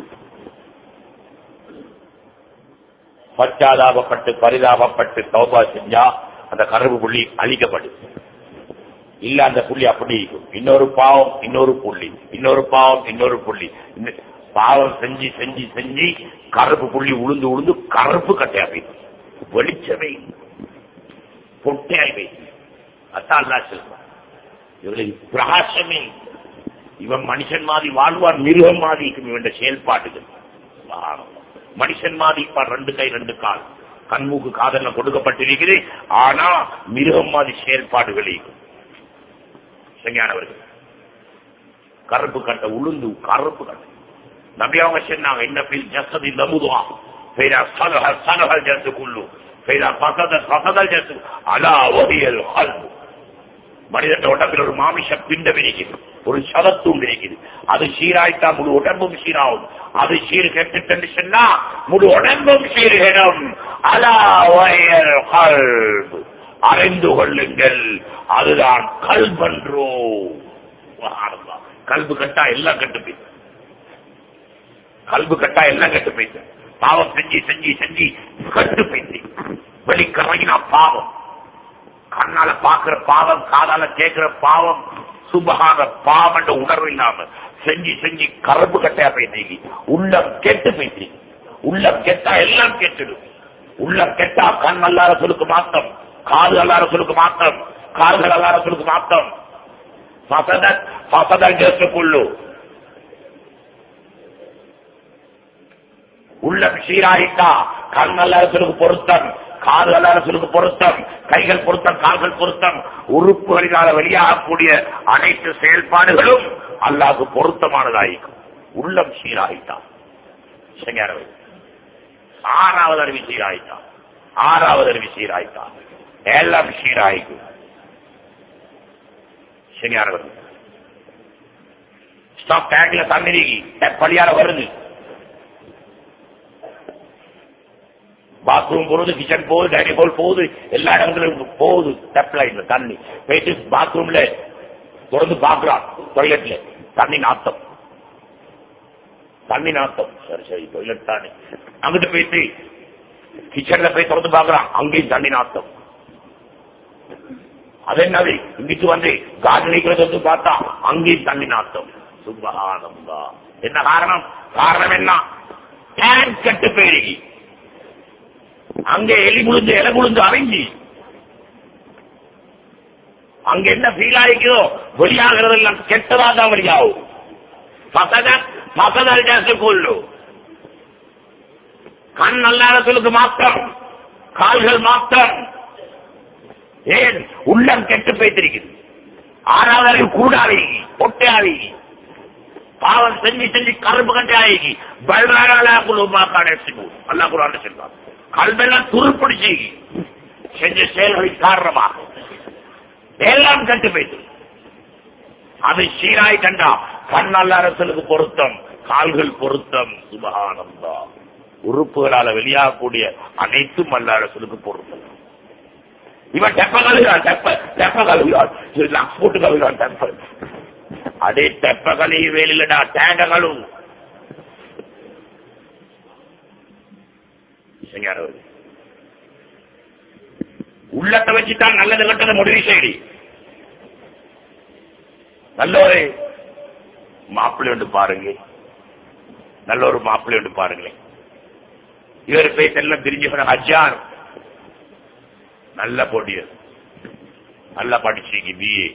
பச்சாதாபப்பட்டு பரிதாபப்பட்டு தௌபா செஞ்சா அந்த கருப்பு புள்ளி அழிக்கப்படும் இல்ல அந்த புள்ளி அப்படி இருக்கும் இன்னொரு பாவம் இன்னொரு புள்ளி இன்னொரு பாவம் இன்னொரு புள்ளி இன்ன- பாவம் செஞ்சு செஞ்சு செஞ்சு கருப்பு புள்ளி உளுந்து உளுந்து கருப்பு கட்டையா போயிடும் வெளிச்சமே இல்லை. பொட்டையாய் போயிடும் அதான் அல்லா சொல்றான் இவளுக்கு பிரகாசமே இல்லை. இவன் மனுஷன் மாதிரி வாழ்வான் மிருகம் மாதிரி இருக்கும் இவன் செயல்பாடுகள் சுப்ஹானல்லாஹ். மனுஷன் மாதிரி இருப்பான் ரெண்டு கை ரெண்டு கால் கண்மூக்கு காதல்ல கொடுக்கப்பட்டிருக்குது ஆனா மிருகம் மாதிரி செயல்பாடுகள் இருக்கும் சரியானவர்கள் கருப்பு கட்டை உளுந்து கருப்பு கட்டை நபி அவங்க சொன்னாங்க என்ன பில் ஜசதி நமுதுவா ஃபைதா சலஹல் சலஹல் ஜசு குல்லு ஃபைதா ஃபசதல் ஃபசதல் ஜசு அலா வஹியல் கல்பு மனிதன் உடம்பில் ஒரு மாமிச பிண்டம் இருக்குது ஒரு சதத்தும் இருக்குது அது சீராய்த்தா முழு உடம்பும் சீராகும் அது சீர் கெட்டுட்டு சொன்னா முழு உடம்பும் சீர்கிடும் அலா வயல் கல்பு அறிந்து கொள்ளுங்கள் அதுதான் கல்பன்றோ சுப்ஹானல்லாஹ். கல்பு கட்டா எல்லாம் கட்டு போயிட்டு கல்பு கட்டா எல்லாம் கட்டு போயிட்டு பாவம் செஞ்சு செஞ்சு செஞ்சு கட்டு போயிட்டு வெளிக்கறங்கினா பாவம் கண்ணால பாக்குற பாவம் காதால கேட்கிற பாவம் சுபகான பாவம் என்ற உணர்வு இல்லாம செஞ்சு செஞ்சு கருப்பு கட்டையா போயிட்டு உள்ளம் கெட்டு போயிட்டு உள்ளம் கெட்டா எல்லாம் கெட்டுடும் உள்ளம் கெட்டா கண் அல்லாத சொல்லுக்கு மாத்தம் காது அல்லாத சொல்லுக்கு மாத்தம் கால்கள் அல்லாத சொல்லுக்கு மாத்தம் பசதன் பசதன் ஜெசுக்குள்ளு உள்ளம் சீராயிட்டா கண் அல்லாரசலுக்கு பொருத்தம் காது அல்லாரசலுக்கு பொருத்தம் கைகள் பொருத்தம் கால்கள் பொருத்தம் உறுப்புகளினால வெளியாகக்கூடிய அனைத்து செயல்பாடுகளும் அல்லாஹ்க்கு பொருத்தமானதாயிருக்கும் உள்ளம் சீராயிட்டா சரியானவை ஆறாவது அறிவி சீராயிட்டா ஆறாவது அறிவி சீராயிட்டா எல்லாம் சீராயிக்கும் சரியானவர் ஸ்டாப் டேங்க்ல தண்ணி படியால வருது பாத்ரூம் போகுது கிச்சன் போகுது டைனிங் ஹால் போகுது எல்லா இடங்களும் போகுது டப் லைன்ல தண்ணி போயிட்டு பாத்ரூம்ல திறந்து பாக்குறான் டாய்லெட்ல தண்ணி நாத்தம் தண்ணி நாத்தம் சரி சரி டொய்லெட் தானே அங்கிட்டு போயிட்டு கிச்சன்ல போய் திறந்து பாக்குறான் அங்கேயும் தண்ணி நாத்தம் அது என்னது இங்கிட்டு வந்து கார்டனிக்கிறது வந்து பார்த்தா அங்கேயும் தண்ணி நாத்தம் சுபகானந்தா என்ன காரணம் காரணம் என்ன டேங்க் கட்டு பெருகி அங்க எலி முழுந்து இலை முழுந்து அரைஞ்சி அங்க என்ன ஃபீல் ஆகிக்கிறோ வெளியாகிறது எல்லாம் கெட்டதா தான் வெளியாகும் பசத பசதல் ஜாஸ்தி கொள்ளு கண் நல்லாரத்திற்கு மாற்றம் கால்கள் மாற்றம் ஏன் உள்ளம் கெட்டு போய்த்திருக்குது ஆறாவது கூடாவி பொட்டையாவி பாவம் செஞ்சு செஞ்சு கரும்பு கட்டி ஆகி பல்றாரா குழுமாக்கான அல்லா குரான் சொல்றான் கல்வெல்லாம் துருப்பிடிச்சு செஞ்ச செயல்களின் காரணமாக எல்லாம் கட்டு போயிட்டு அது சீராய் கண்டா கண்ணல்ல அரசலுக்கு பொருத்தம் கால்கள் பொருத்தம் சுபகானந்தா உறுப்புகளால வெளியாகக்கூடிய அனைத்தும் அல்ல அரசலுக்கு பொருத்தம் இவன் டெப்ப கழுகிறான் டெப்ப டெப்ப கழுகிறான் லக்ஸ் போட்டு கழுகிறான் டெப்ப அடே டெப்ப கழுகி வேலிலடா டேங்க கழுவு இசைஞானவர் உள்ளத்தை வச்சுதான் நல்லது கட்டத முடிவு செய்தி நல்ல ஒரு மாப்பிள்ளை ஒன்று பாருங்க நல்ல ஒரு மாப்பிள்ளை ஒன்று பாருங்களேன் இவர் போய் எல்லாம் பிரிஞ்சு ஹஜார் நல்ல பொடியர் நல்லா படிச்சீங்க பிஏ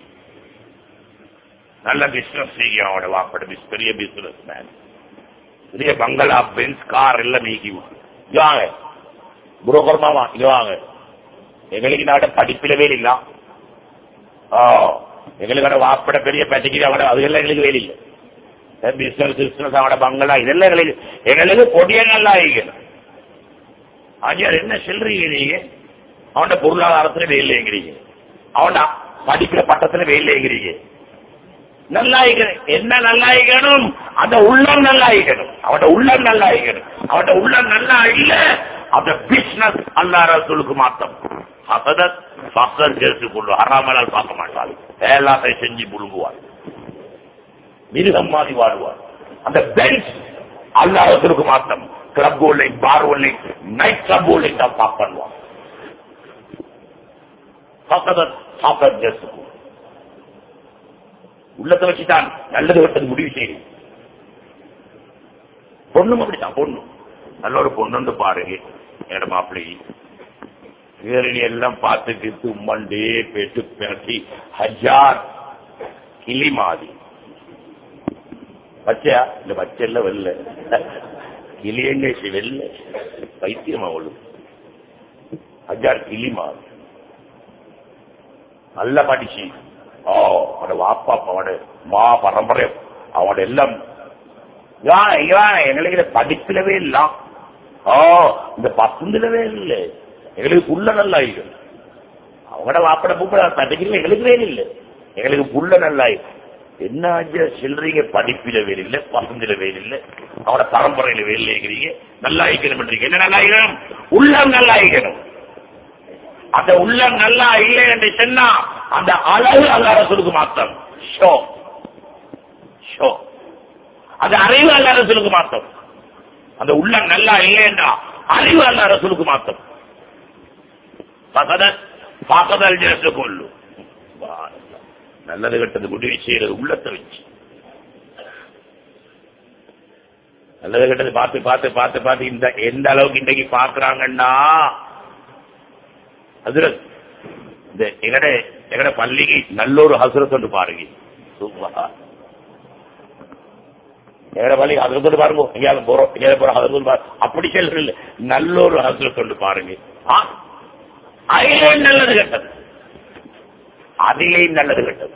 நல்ல பிசினஸ் செய்ய அவனோட வாப்பட பிஸ் பெரிய பிசினஸ் மேன் பெரிய பங்களா பென்ஸ் கார் எல்லாம் நீக்கி இங்க வாங்க புரோக்கர் மாமா இங்க வாங்க எங்களுக்கு நாட படிப்பில வேலை இல்ல ஓ எங்களுக்கு வாப்பட பெரிய பெட்டிக்கு அவட அதெல்லாம் எங்களுக்கு வேலை இல்லை பிசினஸ் பிசினஸ் அவட பங்களா இதெல்லாம் எங்களுக்கு எங்களுக்கு பொடிய நல்லா ஆகிக்கணும் ஆஜியார் என்ன சொல்றீங்க நீங்க அவன பொருளாதாரத்துல வேலைங்கிறீங்க அவன படிக்கிற பட்டத்துல வேலைங்கிறீங்க நல்லாயிக்கணும் என்ன நல்லாயிக்கணும் அந்த உள்ளம் நல்லாயிக்கணும் அவட உள்ளம் நல்லாயிக்கணும் அவட உள்ளம் நல்லா இல்ல அந்த பிசினஸ் அல்லா ரசூலுக்கு மாத்தம் ஹசதத் ஃபக்கர் சேர்த்து கொண்டு ஹராமலால் பார்க்க மாட்டாள் எல்லாத்தையும் செஞ்சு புழுங்குவாள் மிருகம் மாதிரி வாழ்வார் அந்த பெஞ்ச் அல்லா ரசூலுக்கு மாத்தம் கிளப் கோல்லைங் பார் ஓல்லைங் நைட் கிளப் ஓல்லைங் தான் பாக் பண்ணுவான் ஹசதத் ஃபக்கர் சேர்த்து கொண்டு உள்ளத்தை வச்சுதான் நல்லது கெட்டது முடிவு செய்யும் பொண்ணும் அப்படித்தான் பொண்ணு நல்ல ஒரு பொண்ணு பாருங்க என்னோட மாப்பிள்ளை வேரணி எல்லாம் பார்த்துட்டு உம்மண்டே பேட்டு பேசி ஹஜார் கிளி மாதிரி பச்சையா இந்த பச்சை எல்லாம் வெள்ள கிளியங்க வெள்ள பைத்தியம் அவளுக்கு ஹஜார் கிளி மாதிரி நல்ல படிச்சு ஓ அவனோட வாப்பா அவனோட மா பரம்பரை அவனோட எல்லாம் இவன் இவன் எங்களுக்கு படிப்பிலவே இல்ல ஓ இந்த பசுந்திலவே இல்ல எங்களுக்கு புள்ள நல்லா இருக்கும் அவங்களோட வாப்பட பூப்பட படிக்கல எங்களுக்கு வேலை இல்லை எங்களுக்கு புள்ள நல்லா இருக்கும் என்ன ஆச்சு சொல்றீங்க படிப்பில வேலை இல்லை பசந்தில வேலை இல்லை அவனோட பரம்பரையில வேலை இல்லைங்கிறீங்க நல்லா இருக்கணும் என்ன நல்லா இருக்கணும் உள்ளம் நல்லா இருக்கணும் அந்த உள்ளம் நல்லா இல்லை என்று சொன்னா அந்த அழகு அல்லாத சொல்லுக்கு மாத்தம் ஷோ ஷோ அந்த அறிவு அல்லாத சொல்லுக்கு மாத்தம் அந்த உள்ளம் நல்லா இல்லைன்னா அறிவு அல்லாத சொல்லுக்கு மாத்தம் பகதல் பகதல் ஜெயசு கொள்ளு நல்லது கெட்டது முடிவு செய்யறது உள்ளத்தை வச்சு நல்லது கெட்டது பார்த்து பார்த்து பார்த்து பார்த்து இந்த எந்த அளவுக்கு இன்றைக்கு பாக்குறாங்கன்னா ஹசரத் இந்த எங்கட எங்கட பள்ளிக்கு நல்ல ஒரு ஹசரத் ஒன்று பாருங்க சூப்பரா எங்கட பள்ளிக்கு ஹசரத் ஒன்று பாருங்க எங்கேயாவது போறோம் எங்கேயாவது போறோம் ஹசரத் ஒன்று பாருங்க அப்படி சொல்றது நல்ல ஒரு ஹசரத் ஒன்று பாருங்க அதிலே நல்லது கெட்டது அதிலே நல்லது கெட்டது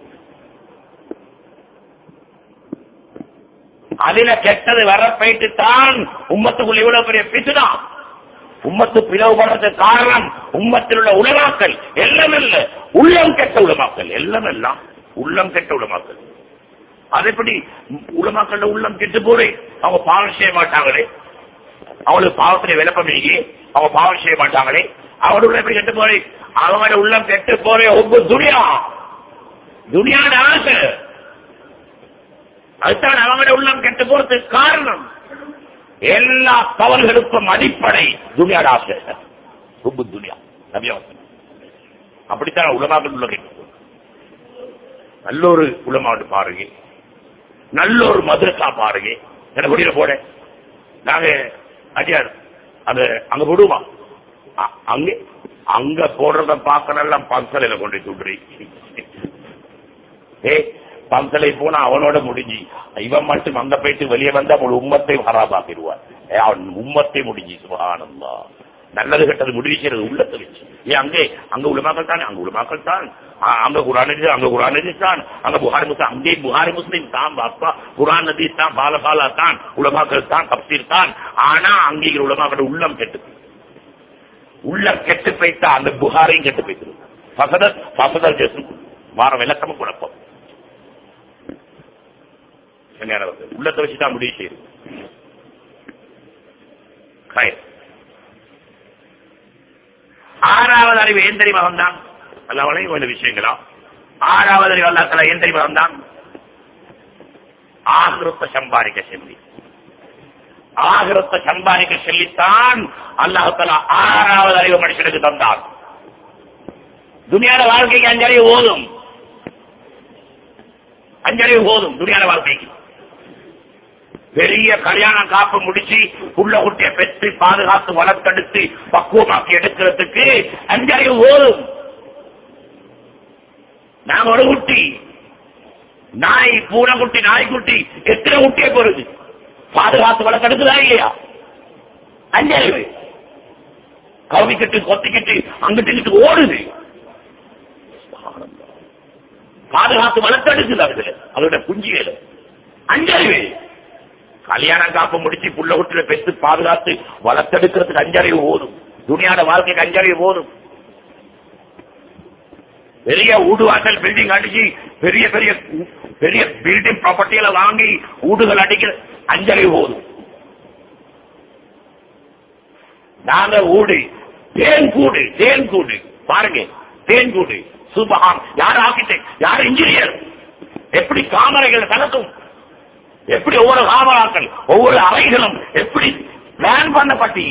அதில கெட்டது வர போயிட்டு தான் உம்மத்துக்குள்ள இவ்வளவு பெரிய பிசுதான் உம்மத்து பிளவுபடுறதுக்கு காரணம் உம்மத்தில் உள்ள உலமாக்கல் எல்லாம் இல்ல உள்ளம் கெட்ட உலமாக்கல் எல்லாம் எல்லாம் உள்ளம் கெட்ட உலமாக்கல் அது எப்படி உலமாக்கல்ல உள்ளம் கெட்டு போறே அவங்க பாவம் செய்ய மாட்டாங்களே அவங்களுக்கு பாவத்துல விளப்பம் இல்லையே அவங்க பாவம் செய்ய மாட்டாங்களே அவங்களோட எப்படி கெட்டு போறே அவங்களோட உள்ளம் கெட்டு போறே ஒவ்வொரு துணியா துணியான ஆசை அதுதான் அவங்களோட உள்ளம் கெட்டு போறதுக்கு காரணம் எல்லா தவறுகளுக்கும் அடிப்படை துனியாட ஆசை ரொம்ப துனியா நபியாசம் அப்படித்தான் உலமாக்கள் உள்ள கெட்டு போகுது. நல்ல ஒரு உலமாடு பாருங்க நல்ல ஒரு மதுரசா பாருங்க எனக்கு குடியில போட நாங்க அடியார் அது அங்க போடுவோமா அ- அங்க அங்க போடுறத பார்க்கறெல்லாம் பம்சலையில கொண்டு துடுறி ஏ பம்சலை போனா அவனோட முடிஞ்சு இவன் மட்டும் அங்க போயிட்டு வெளியே வந்தா அவன் உம்மத்தை ஹராபாக்கிடுவான் ஏ, அவன் உம்மத்தை முடிஞ்சு சுபஹானல்லா நல்லது கெட்டது முடிவு செய்யறது உள்ளத்தை வச்சு ஏன் அங்கே அங்க உலமாக்கள் தான் அங்க உலமாக்கள் தான் ஆ, அங்க குரான் நதி அங்க குரான் நதி தான் அங்க புகாரி முஸ்லிம் அங்கே புகாரி முஸ்லிம் தான் பாப்பா குரான் நதி தான் பால பாலா தான் உலமாக்கள் தான் தப்சீர் தான் ஆனா அங்கே உலமாக்கள் உள்ளம் கெட்டு உள்ளம் கெட்டு போயிட்டா அந்த புகாரையும் கெட்டு போயிட்டு பசதல் பசதல் ஜெசு வார விளக்கமும் குழப்பம் எங்கேயாவது உள்ளத்தை வச்சுதான் முடிவு செய்யுது கை. ஆறாவது அறிவு ஏன் தெரியுமா வந்தான் அல்லவனையும் கொஞ்சம் விஷயங்களா ஆறாவது அறிவு அல்லாக்கள ஏன் தெரியுமா வந்தான் ஆகிருத்த சம்பாதிக்க சொல்லி ஆகிரத்தை சம்பாதிக்க சொல்லித்தான் அல்லாஹால ஆறாவது அறிவு மனுஷனுக்கு தந்தான் துனியாட வாழ்க்கைக்கு அஞ்சறிவு போதும் அஞ்சறிவு போதும் துனியாட வாழ்க்கைக்கு பெரிய கல்யாணம் காப்பு முடிச்சு புள்ள குட்டிய பெற்று பாதுகாத்து வளர்த்தெடுத்து பக்குவமாக்கி எடுக்கிறதுக்கு அஞ்சறிவு போதும் நாங்க ஒரு குட்டி நாய் பூனைக்குட்டி நாய்க்குட்டி எத்தனை குட்டியை போறது பாதுகாத்து வளர்த்தெடுக்குதா இல்லையா அஞ்சறிவு கவிக்கிட்டு கொத்திக்கிட்டு அங்கிட்டு இங்கிட்டு ஓடுது பாதுகாத்து வளர்த்தெடுக்குது அதுல அதோட குஞ்சிகள் அஞ்சறிவு கல்யாணம் காப்பு முடிச்சு புள்ள குட்டில பெற்று பாதுகாத்து வளர்த்தெடுக்கிறதுக்கு அஞ்சறிவு போதும் துணியாட வாழ்க்கைக்கு அஞ்சறிவு போதும் பெரிய வீடு வாசல் பில்டிங் அடிச்சு பெரிய பெரிய பெரிய பில்டிங் ப்ராப்பர்ட்டிகளை வாங்கி வீடுகள் அடிக்கிற அஞ்சறிவு போதும் நாங்க ஊடு தேன் கூடு தேன் கூடு பாருங்க தேன் கூடு சுபஹான் யார் ஆர்கிடெக்ட் யார் இன்ஜினியர் எப்படி காமரைகள் கலக்கும் எப்படி ஒவ்வொரு காமராக்கள் ஒவ்வொரு அறைகளும் எப்படி பிளான் பண்ணப்பட்டு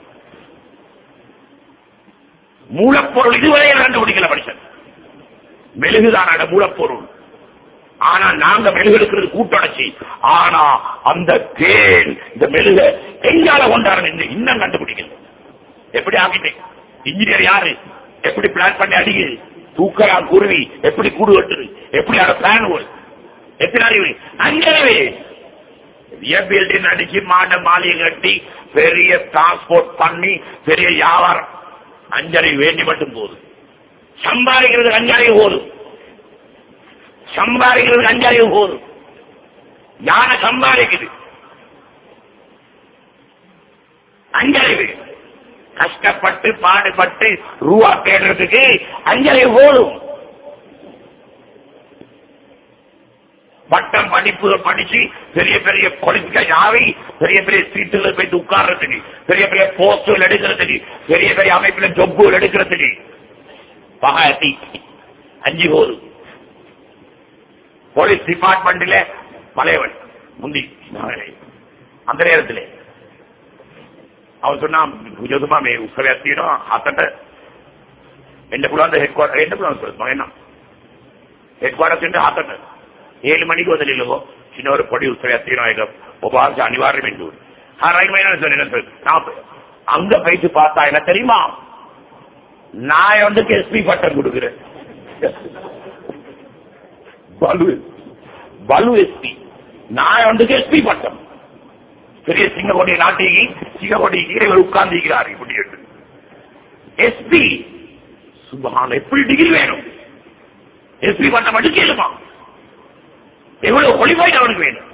மூலப்பொருள் இதுவரை கண்டுபிடிக்கல மனுஷன் மெழுகுதான மூலப்பொருள் ஆனா நாங்க மெழுகு எடுக்கிறது கூட்டடைச்சி ஆனா அந்த தேன் இந்த மெழுக எங்கால கொண்டாடுறது இன்னும் இன்னும் கண்டுபிடிக்கல எப்படி ஆகிட்டேன் இன்ஜினியர் யாரு எப்படி பிளான் பண்ணி அடிக்குது தூக்கரா குருவி எப்படி கூடு கட்டுது எப்படி அதை பிளான் எத்தனை அறிவு அஞ்சறிவு பெரிய பில்டிங் அடிச்சு மாட மாளிகை கட்டி பெரிய டிரான்ஸ்போர்ட் பண்ணி பெரிய வியாபாரம் அஞ்சறிவு வேண்டி மட்டும் போதும் சம்பாதிக்கிறது அஞ்சறிவு போதும் சம்பாதிக்கிறது அஞ்சறிவு போதும் யானை சம்பாதிக்குது அஞ்சறிவு கஷ்டப்பட்டு பாடுபட்டு ரூபா தேடுறதுக்கு அஞ்சறிவு போதும் பட்டம் படிப்பு படிச்சு பெரிய பெரிய குவாலிஃபிகேஷன் ஆகி பெரிய பெரிய சீட்டுகள் போயிட்டு உட்கார்றதுக்கு பெரிய பெரிய போஸ்டுகள் எடுக்கிறதுக்கு பெரிய பெரிய அமைப்புல ஜொப்புகள் எடுக்கிறதுக்கு பகாயத்தி அஞ்சு போதும் போலீஸ் டிபார்ட்மெண்ட்ல பழையவன் முந்தி மகனே. அந்த நேரத்தில் அவன் சொன்னான் ஜோதுமா மே உஸ்கவே அத்தினோ அத்தட்ட எந்த குழந்தை ஹெட் குவார்டர் எந்த குழந்தை மகன் ஹெட் குவார்டர் அத்தட்ட ஏழு மணிக்கு வந்ததில்லையோ சின்ன ஒரு பொடி உஸ்கவே அத்தினோ உபவாசம் அனிவாரியம் என்று ரயில்மையான சொன்னேன் நான் அங்க போயிட்டு பார்த்தா என்ன தெரியுமா நான் வந்து எஸ்பி பட்டம் கொடுக்கிறேன் பலு பலு எஸ்பி நான் வந்து எஸ்பி பட்டம் பெரிய சிங்கக்கொடி நாட்டிக்கு சிங்கக்கொடி இவர் உட்கார்ந்திருக்கிறார் இப்படி என்று எஸ்பி சுபகான எப்படி டிகிரி வேணும் எஸ்பி பட்டம் மட்டும் கேளுமா எவ்வளவு குவாலிஃபைட் அவனுக்கு வேணும்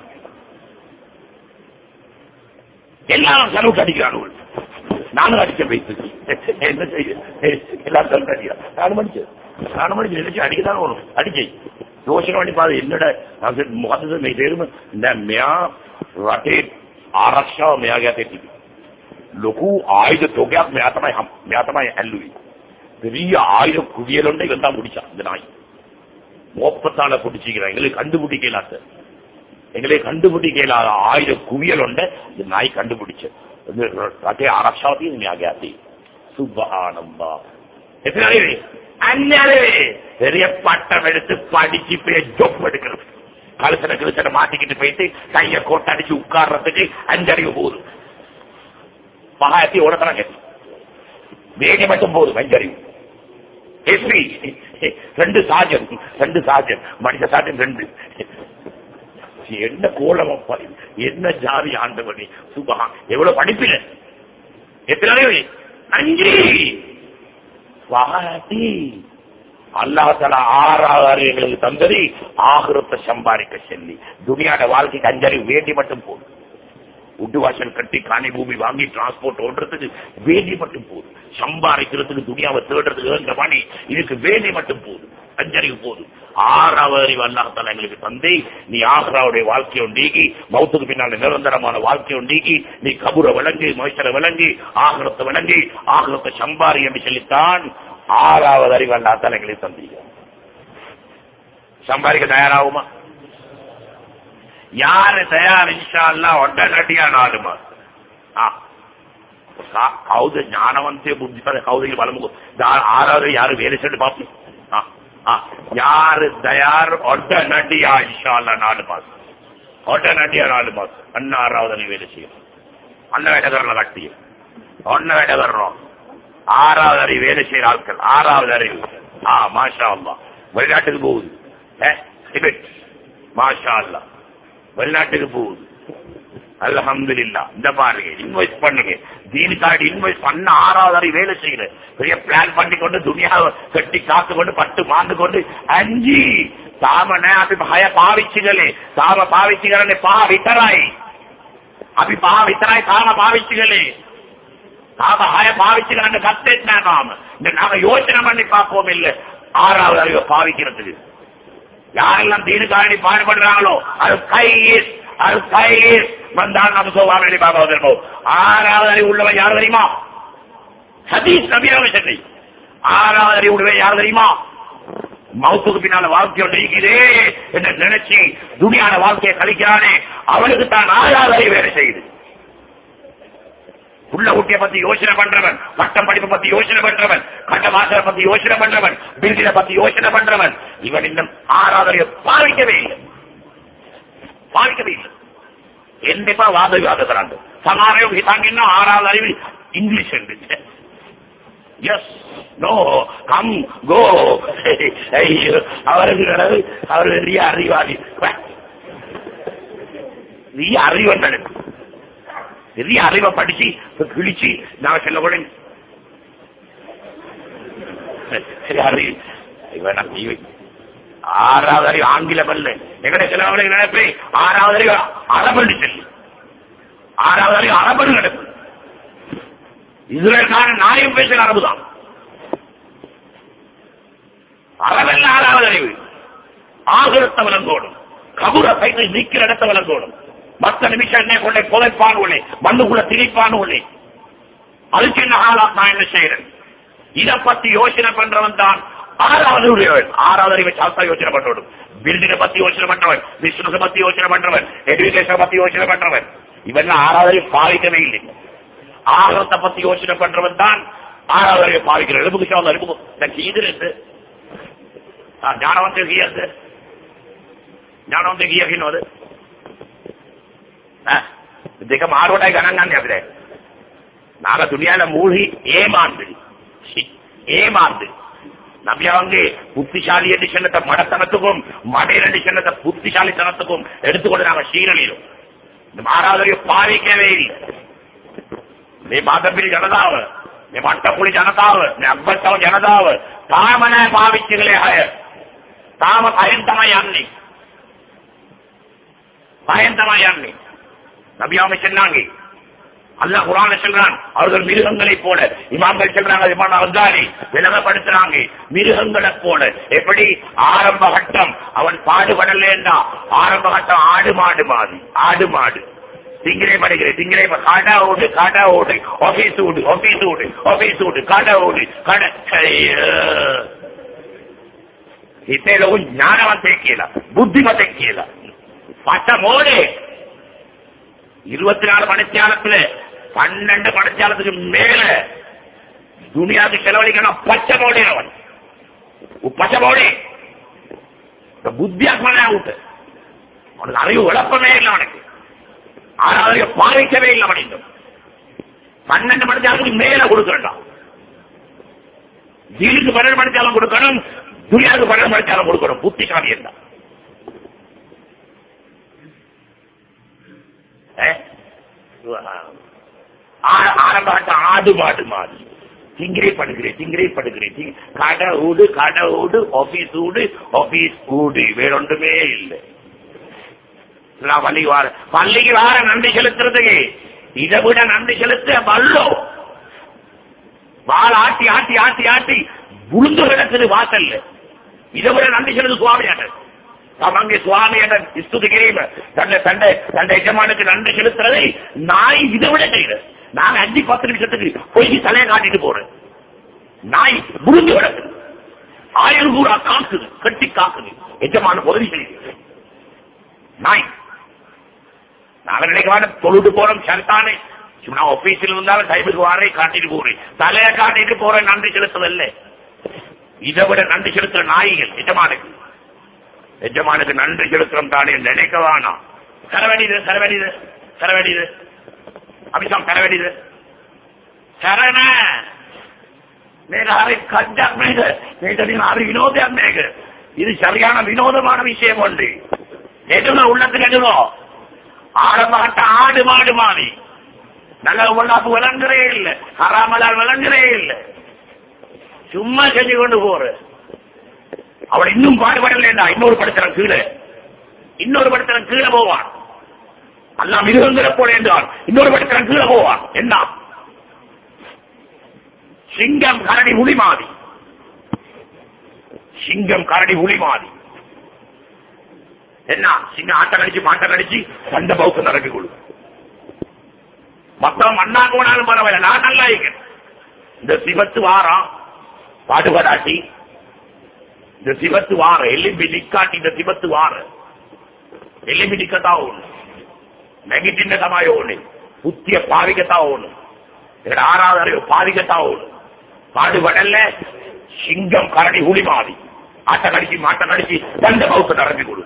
எல்லாரும் சலூட் அடிக்கிறான் நானும் அடிச்ச வைத்து என்ன செய்ய எல்லாரும் சலூட் அடிக்கிறான் நாலு மணிக்கு நாலு மணிக்கு நினைச்சு அடிக்கதான் வரும் அடிச்சை யோசனை பண்ணி பாரு என்னட මොකද මේ තේරුම දැන් මෙයා රටේ ආරක්ෂාව මෙයාගේ අතේ තිබි. ලොකු ආයුධ තොගයක් මෙයා තමයි හම්- මෙයා තමයි ඇල්ලුවේ. பெரிய ஆயுத குவியலுண்ட இவன் தான் முடிச்சான் இந்த நாய் மோப்பத்தால பிடிச்சிக்கிறான் எங்களுக்கு கண்டுபிடிக்கலாத்த எங்களை கண்டுபிடிக்கல ஆயிரம் குவியல் உண்டு இந்த நாய் கண்டுபிடிச்சு அதே அரசாதி ஞாபகி சுபஹானல்லா எத்தனை அறிவு அந்நறிவு பெரிய பட்டம் எடுத்து படிச்சு போய் ஜொப் எடுக்கிறது கழுசனை கழுசனை மாட்டிக்கிட்டு போயிட்டு கைய கோட்டடிச்சு உட்கார்றதுக்கு அஞ்சறிவு போகுது மகாயத்தி உடனே வேகி மட்டும் போதும் அஞ்சறிவு எஸ்பி ரெண்டு சாஜன் ரெண்டு சாஜன் மனித சாஜன் ரெண்டு என்ன கோலம் அப்பா இது? என்ன ஜாதி ஆண்டவனே சுபகா எவ்வளவு படிப்பில எத்தனை அஞ்சு வாதி அல்லாஹால ஆறாவது அறிவுகளுக்கு தந்தது ஆகிரத்தை சம்பாதிக்க சொல்லி துணியாட வாழ்க்கைக்கு அஞ்சறிவு வேண்டி மட்டும் போதும் உட்டு வாசல் கட்டி காணி பூமி வாங்கி டிரான்ஸ்போர்ட் ஓடுறதுக்கு வேண்டி மட்டும் போதும் சம்பாதிக்கிறதுக்கு துணியாவை தேடுறதுக்கு இந்த பணி இதுக்கு வேண்டி மட்டும் போதும் அஞ்சறிவு போதும் ஆறாவது அறிவு அல்லாஹால எங்களுக்கு தந்தை நீ ஆக்ராவுடைய வாழ்க்கையை நீக்கி மௌத்துக்கு பின்னால் நிரந்தரமான வாழ்க்கையை நீக்கி நீ கபூரை விளங்கி மொய்சரை விளங்கி ஆகலத்தை விளங்கி ஆகலத்தை சம்பாரி என்று சொல்லித்தான் ஆறாவது அறிவு அல்லாஹால எங்களுக்கு தந்தீங்க சம்பாதிக்க தயாராகுமா யாரு தயார் இன்ஷா அல்லா ಒಡ್ಡಗಟ್ಟಿಯ ನಾಡುಮ ಹೌದು ಜ್ಞಾನವಂತೆ ಬುದ್ಧಿಪದ ಹೌದು ಬಲಮು ಆರಾರು ಯಾರು ಬೇರೆ ಸೈಡ್ ಪಾಪಿ யாரு தயார் ஒட்ட நட்டியா இன்ஷா அல்லா நாலு மாசம் ஒட்ட நட்டியா நாலு மாசம் அண்ணா ஆறாவது வேலை செய்யும் அண்ணன் வேட்டக்காரன கட்டி ஒன்ன வேட்டக்காரனும் ஆறாவது அறிவு வேலை செய்யற ஆட்கள் ஆறாவது அறிவு ஆ மாஷா அல்லா வெளிநாட்டுக்கு போகுது ஏ, டிபெட் மாஷா அல்லா வெளிநாட்டுக்கு போகுது அல்ஹம்துலில்லா இந்த பாருங்க இன்வெஸ்ட் பண்ணுங்க தீனுக்காடி இன்வெஸ்ட் பண்ண ஆறாவது அறிவு வேலை செய்யுற பெரிய பிளான் பண்ணி கொண்டு துணியாவை கட்டி காத்து கொண்டு பட்டு மாண்டு கொண்டு அஞ்சு තාම නෑ අපි හය පාවිච්චි කළේ තාම පාවිච්චි කරන්නේ පහ විතරයි අපි පහ විතරයි තාම පාවිච්චි කළේ තාම හය පාවිච්චි කරන්න ගත්තෙත් නෑ තාම இந்த நாம யோசனை பண்ணி பார்ப்போம் இல்ல ஆறாவது அறிவை பாவிக்கிறதுக்கு யாரெல்லாம் தீனுக்காண்டி பாடுபடுறாங்களோ அது கைஸ் அது கைஸ் வந்தால் நம்ம சோவாம வெளிப்பாக வந்திருப்போம் ஆறாவது அறிவு உள்ளவன் யார் தெரியுமா சதீஷ் நபியாக சென்னை ஆறாவது அறிவு உள்ளவன் யார் தெரியுமா மவுத்துக்கு பின்னால வாழ்க்கை ஒன்று இருக்குதே என்று நினைச்சு துணியான வாழ்க்கையை கழிக்கிறானே அவனுக்கு தான் ஆறாவது அறிவு வேலை செய்யுது உள்ள குட்டிய பத்தி யோசனை பண்றவன் பட்டம் படிப்பு பத்தி யோசனை பண்றவன் கட்ட மாசலை பத்தி யோசனை பண்றவன் பில்டினை பத்தி யோசனை பண்றவன் இவன் இன்னும் ஆறாவது பாவிக்கவே இல்லை பாவிக்கவே இல்லை என்னப்பா வாத விவாதக்கிறாங்க சமாரம் ஹிதாங்கன்னா ஆறாவது அறிவு இங்கிலீஷ் என்று எஸ் நோ கம் கோ ஐயோ அவருக்கு கடவு அவர் பெரிய அறிவாளி பெரிய அறிவன் பெரிய அறிவை படிச்சு இப்ப கிழிச்சு நான் சொல்ல கூட சரி அறிவு இவன் இவன் ஆறாவது அறிவு ஆங்கிலம் அல்ல எங்கட சிலவங்களை நினைப்பே ஆறாவது அறிவு அரபு சொல்லி ஆறாவது அறிவு அரபு நடப்பு இஸ்ரேல்கான நாயும் பேசுற அரபுதான் அரபல்ல ஆறாவது அறிவு ஆகிரத்த விளங்கோடும் கபுர சைத்தை நீக்கிற இடத்த விளங்கோடும் மத்த நிமிஷம் என்ன கொண்டே புதைப்பான் உள்ளே மண்ணுக்குள்ள திணிப்பான் உள்ளே அதுக்கு என்ன ஆளா நான் என்ன செய்யறேன் இத பத்தி யோசனை பண்றவன் தான் ஆறாவது உடையவன் ஆறாவது அறிவை சாஸ்தா யோசனை பண்றவன் பில்டிங்கை பத்தி யோசனை பண்றவன் பிசினஸ் பத்தி யோசனை பண்றவன் எஜுகேஷன் பத்தி யோசனை பண்றவன் இவன் ஆறாவது அறிவு பாவிக்கவே இல்லை ஆகத்தை பத்தி யோசனை பண்றவன் தான் ஆறாவது அறிவை பாவிக்கிற எழுப்புக்கு சாதம் எழுப்புக்கு இது இருக்கு ಜ್ಞಾನವಂತ ಗೀಯದ್ದು ಜ್ಞಾನವಂತ ಗೀಯಗಿನೋದು දෙක මාරුවටයි ගණන් ගන්න අපිට. නාග දුනියාල මූලි ஏமாந்து ஏமாந்து நபியாவங்கே புத்திசாலி என்று சொன்னத மடத்தனத்துக்கும் மடையன் என்று சொன்னத புத்திசாலித்தனத்துக்கும் எடுத்துக்கொண்டு நாங்க சீரழியும் இந்த மாறாவதைய பாவிக்கவே இல்லை මේ බාදපිරි ජනතාව මේ මට්ටපුලි ජනතාව මේ අබ්බත්තව ජනතාව තාම නැහැ පාවිච්චි කළේ අය තාම කයෙන් තමයි යන්නේ கයෙන් තමයි යන්නේ நபியாம சொன்னாங்க அல்லாஹ் குரான சொல்றான் அவர்கள் மிருகங்களைப் போல இமாம்கள் சொல்றாங்க இமாம் அல்காரி விலகப்படுத்துறாங்க மிருகங்களைப் போல எப்படி ஆரம்ப கட்டம் அவன் பாடுபடலேண்டா ஆரம்ப கட்டம் ஆடு மாடு மாதிரி ஆடு மாடு திங்கிலே படிக்கிறேன் திங்கிலே காடா ஓடு காடா ஓடு ஆபீஸ் ஓடு ஆபீஸ் ஓடு ஆபீஸ் ஓடு காடா ஓடு கடை හිතේ ලොකු ඥානවන්තයෙක් කියලා බුද්ධිමතෙක් කියලා பச்சமோடு இருபத்தி நாலு மணித்தியாலத்துல பன்னெண்டு மணித்தியாலத்துக்கு மேல துணியாவுக்கு செலவழிக்கணும் பச்சை மோடி அவன் பச்சை மோடி புத்தியாத்மனே அவுட்டு அவனுக்கு அறிவு விளப்பமே இல்லை அவனுக்கு ஆறாவது பாதிக்கவே இல்லை அவனுக்கு பன்னெண்டு மணித்தியாலத்துக்கு மேல கொடுக்கறா ஜீலுக்கு பன்னெண்டு மணித்தியாலம் கொடுக்கணும் துணியாவுக்கு பன்னெண்டு மணித்தியாலம் கொடுக்கணும் புத்திசாலி இருந்தா ஆரம்பாட்ட ஆடு மாடு மாடு திங்கிரே படுகிறேன் திங்கிரே படுகிறேன் திங்- கடை ஊடு கடை ஊடு ஆபீஸ் ஊடு ஆபீஸ் ஊடு வேற ஒன்றுமே இல்லை நான் பள்ளிக்கு வார பள்ளிக்கு வார நன்றி செலுத்துறதுக்கு இதை விட நன்றி செலுத்த வல்லோ வால் ஆட்டி ஆட்டி ஆட்டி ஆட்டி உளுந்து கிடக்குது வாசல்ல இதை விட நன்றி செலுத்து சுவாமியாட்ட தமங்க சுவாமியாட்ட ஸ்துதிக்கிறீங்க தன்னை தன்னை தன்னை எஜமானுக்கு நன்றி செலுத்துறதை நாய் இதை விட செய்யறது நாங்க அஞ்சு பத்து நிமிஷத்துக்கு போய் தலையை காட்டிட்டு போறேன் நாய் முழுந்து கிடக்குது ஆயிரம் பூரா காக்குது கட்டி காக்குது எஜமான உதவி செய்யுது நாய் நாங்க நினைக்க தொழுது போறோம் சரித்தானே சும்மா ஆபீஸில் இருந்தாலும் டைமுக்கு வாரே காட்டிட்டு போறேன் தலையை காட்டிட்டு போறேன் நன்றி செலுத்தவில்லை இதை விட நன்றி செலுத்துற நாய்கள் எஜமானுக்கு எஜமானுக்கு நன்றி செலுத்துறோம் தானே நினைக்க வேணாம் சரவடிது சரவடிது சரவடிது අபிසම් කරවැඩිද සරණ මේක හරි කද්දක් මේක මේක දින හරි විනෝදයක් මේක இது சரியான வினோதமான விஷயம் உண்டு எதுவும் உள்ளத்துக்கு எதுவும் ஆடமாட்ட ஆடு மாடு மாறி நல்ல உள்ளாப்பு விளங்குறே இல்லை ஹராமலால் விளங்குறே இல்லை சும்மா செஞ்சு கொண்டு போற அவன் இன்னும் பாடுபடலைண்டா இன்னொரு படத்தின கீழே இன்னொரு படத்தின கீழே போவான் அல்லா மிருகங்களை போல என்றான் இன்னொரு படத்தின கீழே போவான் என்ன சிங்கம் கரடி புலி மாறி சிங்கம் கரடி புலி மாறி என்ன சிங்கம் ஆட்ட கடிச்சு மாட்ட கடிச்சு சண்டை பவுக்கு நடக்கி கொடு மொத்தம் மண்ணா போனாலும் பரவாயில்ல நான் நல்லா இருக்கேன் இந்த சிவத்து வாரம் பாடுபடாட்டி இந்த சிவத்து வார எலும்பி நிக்காட்டி இந்த சிவத்து வார එලිමි ටිකතා ඕන. නැගිටින්න තමයි ඕනේ. බුද්ධිය පාවිකතා ඕන. ඒකට ආරාධනය පාවිකතා ඕන. පාඩුවඩල්ල சிங்கம் கரடி ಹುಲಿ மாறி ஆட்ட கடிச்சு மாட்ட கடிச்சு தந்த பவுக்கு நடத்தி கொடு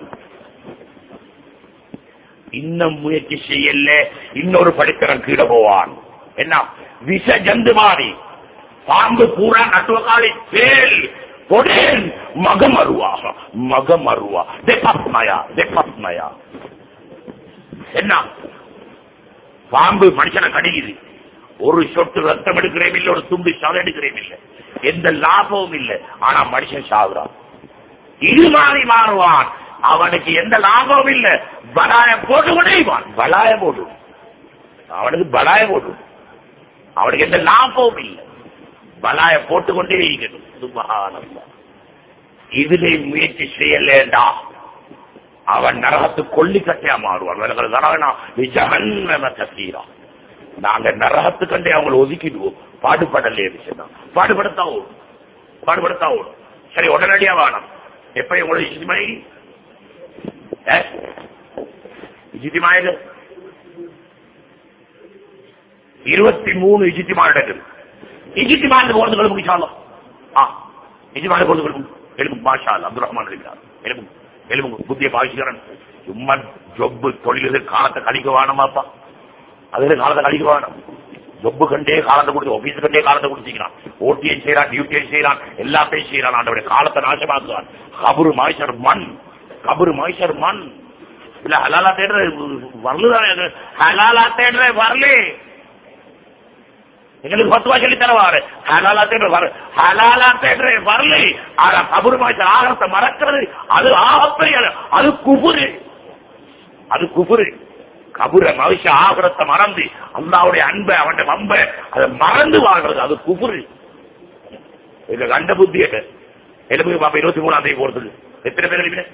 இன்னும் முயற்சி செய்யல இன்னொரு படித்தரம் கீழே போவான் என்ன விஷ ஜந்து மாறி பாம்பு பூரா நட்டுவக்காலி பேல் பொடேன் மகமருவா மகமருவா தெப்பஸ்மயா தெப்பஸ்மயா என்ன பாம்பு மனுஷனை கடிக்குது ஒரு சொட்டு ரத்தம் எடுக்கிறேன் இல்ல ஒரு துண்டு சதை எடுக்கிறேன் இல்ல எந்த லாபமும் இல்ல ஆனா மனுஷன் சாகுறான் இது மாறி மாறுவான் அவனுக்கு எந்த லாபமும் இல்ல பலாய போட்டு கொண்டேவான் பலாய போட்டு அவனுக்கு பலாய போட்டு அவனுக்கு எந்த லாபமும் இல்லை பலாய போட்டுக்கொண்டே இருக்கணும் சுபகானந்தா இதிலே முயற்சி செய்யலேண்டா அவன் நரகத்து கொல்லி கட்டையா மாறுவான் விலகல் தரவனா விஜகன்ம கத்தீரா நாங்க நரகத்து கண்டே அவங்களை ஒதுக்கிடுவோம் பாடுபடலே சொன்னா பாடுபடுத்தா ஓடும் பாடுபடுத்தா ஓடும் சரி உடனடியா வேணும் எப்படி உங்களுக்கு இஜிமாயி இஜித்திமாயில இருபத்தி மூணு இஜித்திமா நடக்குது இஜித்திமாயில போறது கிளம்பு சாலம் ஆ இஜிமாயில போறது கிளம்பு எலும்பு மாஷா அப்துல் ரஹ்மான் இருக்கிறார் எலும்பு எலும்பு புத்திய பாவிச்சுக்கிறேன் சும்மா ஜொப்பு தொழிலுக்கு காலத்தை கழிக்க வேணாமாப்பா அதுல காலத்தை கழிக்க வேணும் ஜொப்பு கண்டே காலத்தை கொடுத்து ஆபீஸ் கண்டே காலத்தை கொடுத்துக்கிறான் ஓட்டியும் செய்யறான் டியூட்டியும் செய்யறான் எல்லாத்தையும் செய்யறான் ஆண்டவருடைய காலத்தை நாசமாக்குவான் கபரு மாய்ச்சர் மண் கபரு மாய்ச்சர் மண் இல்ல ஹலாலா தேடுற வரலுதானே அது. ஹலாலா தேடுற வரலே எங்களுக்கு பத்து ரூபாய் சொல்லி தரவாரு ஹலாலா தேடுற வர ஹலாலா தேடுற வரலே ஆனா கபரு மாய்ச்சர் ஆகத்தை மறக்கிறது அது ஆகப்பெரிய அது குபுரு அது குபுரு கபுர மனுஷ ஆகரத்தை மறந்து அல்லாவுடைய அன்பை அவன் வம்ப அதை மறந்து வாழ்றது அது குபுரு இது கண்ட புத்தி எலும்பு பாப்பா இருபத்தி மூணாம் தேதி போறதுக்கு எத்தனை பேர் எழுப்பின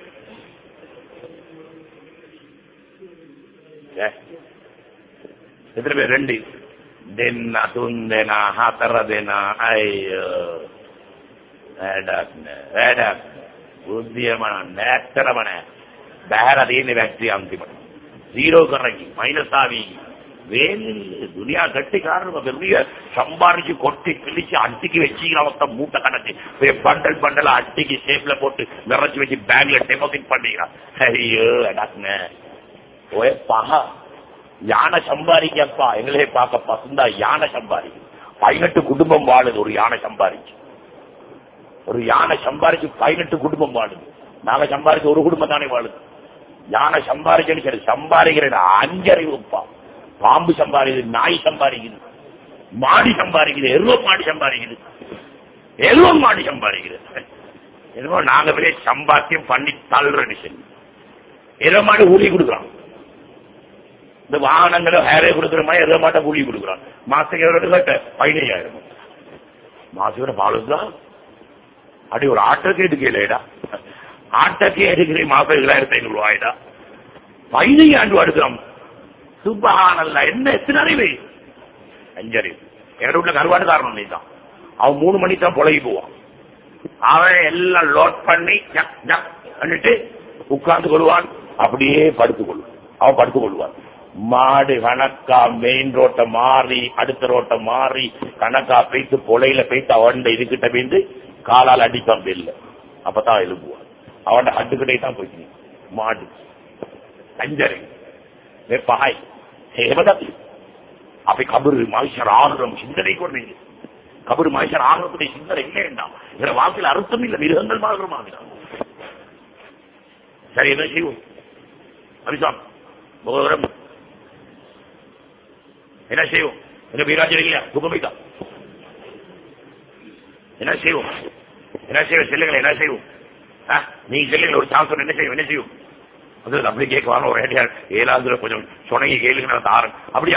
எத்தனை பேர் ரெண்டு දෙන්න තුන් දෙනා හතර දෙනා අයියෝ වැඩක් නෑ වැඩක් බුද්ධියම නෑ ඇත්තරම නෑ බැහැර තියෙන්නේ වැක්ටි අන්තිමට සීරෝ කරකි මයිනස් ආවි வேலு துனியா கட்டிக்காரன் பெரிய சம்பாரிச்சு கொட்டி கிழிச்சு அட்டிக்கு வச்சுக்கலாம் மொத்தம் மூட்டை கணக்கு போய் பண்டல் பண்டல் அட்டிக்கு ஷேப்ல போட்டு நிறைச்சு வச்சு பேங்க்ல டெபாசிட் பண்ணிக்கிறான் ஐயோ அடாக்குங்க ஒரே பகா யானை சம்பாதிக்கப்பா எங்களே பார்க்க பசந்தா யானை சம்பாதிக்கு பதினெட்டு குடும்பம் வாழுது ஒரு யானை சம்பாதிச்சு ஒரு யானை சம்பாதிச்சு பதினெட்டு குடும்பம் வாழுது நாங்க சம்பாதிச்சு ஒரு குடும்பம் தானே வாழுது யானை சம்பாதிச்சு சரி சம்பாதிக்கிற அஞ்சறிவுப்பா பாம்பு சம்பாதிக்குது நாய் சம்பாதிக்குது மாடி சம்பாதிக்குது எருவ மாடி சம்பாதிக்குது எருவ மாடி சம்பாதிக்குது என்னமோ நாங்க வெளியே சம்பாத்தியம் பண்ணி தள்ளுற சொல்லி எருவ மாடு ஊழி கொடுக்குறோம் இந்த வாகனங்களை ஹேரே கொடுக்குற மாதிரி எருவ மாட்டை ஊழி கொடுக்குறோம் மாசத்துக்கு எவ்வளவு கட்ட பதினையாயிரம் மாசத்துக்கு பாலுதான் அப்படி ஒரு ஆட்டோக்கு எடுக்கலடா ஆட்டோக்கே எடுக்கிறேன் மாசம் ஏழாயிரத்தி ஐநூறு ரூபாய்டா பதினையாண்டு எடுக்கிறோம் சுபஹானல்ல என்ன எத்தனை அறிவு அஞ்சறிவு எங்க வீட்டுல கருவாடு காரணம் நீ தான் அவன் மூணு மணிக்கு தான் புலகி போவான் அவன் எல்லாம் லோட் பண்ணி ஜக் ஜக் பண்ணிட்டு உட்கார்ந்து கொள்வான் அப்படியே படுத்துக் கொள்வான் அவன் படுத்துக் கொள்வான் மாடு கணக்கா மெயின் ரோட்டை மாறி அடுத்த ரோட்டை மாறி கணக்கா போய்த்து பொலையில போய்த்து அவன் இதுகிட்ட போயிட்டு காலால் அடிப்பான் பெல்ல அப்பதான் எழுப்புவான் அவன் அட்டுக்கிட்டே தான் போயிட்டு மாடு அஞ்சறிவு මේ පහයි එහෙමද අපි කබරු මායිෂර ஆர்வம் சிந்தனை கொண்டீங்க கபரு மாய்ச்சர் ஆர்வத்துடைய சிந்தனை இல்லை வேண்டாம் இதுல வாழ்க்கையில் அர்த்தம் இல்லை மிருகங்கள் மாறுமாகிறான் சரி என்ன செய்வோம் அபிசாம் முகவரம் என்ன செய்வோம் என்ன வீராஜர் இல்லையா துக்கமிதா என்ன செய்வோம் என்ன செய்வோம் செல்லுங்கள் என்ன செய்வோம் நீங்க செல்லுங்கள் ஒரு சான்ஸ் என்ன செய்வோம் என்ன செய்வோம் அது அப்படி கேட்க வரணும் ஒரு ஐடியா ஏழாவதுல கொஞ்சம் சொனங்கி கேளுங்க நான் தாரேன் அப்படியா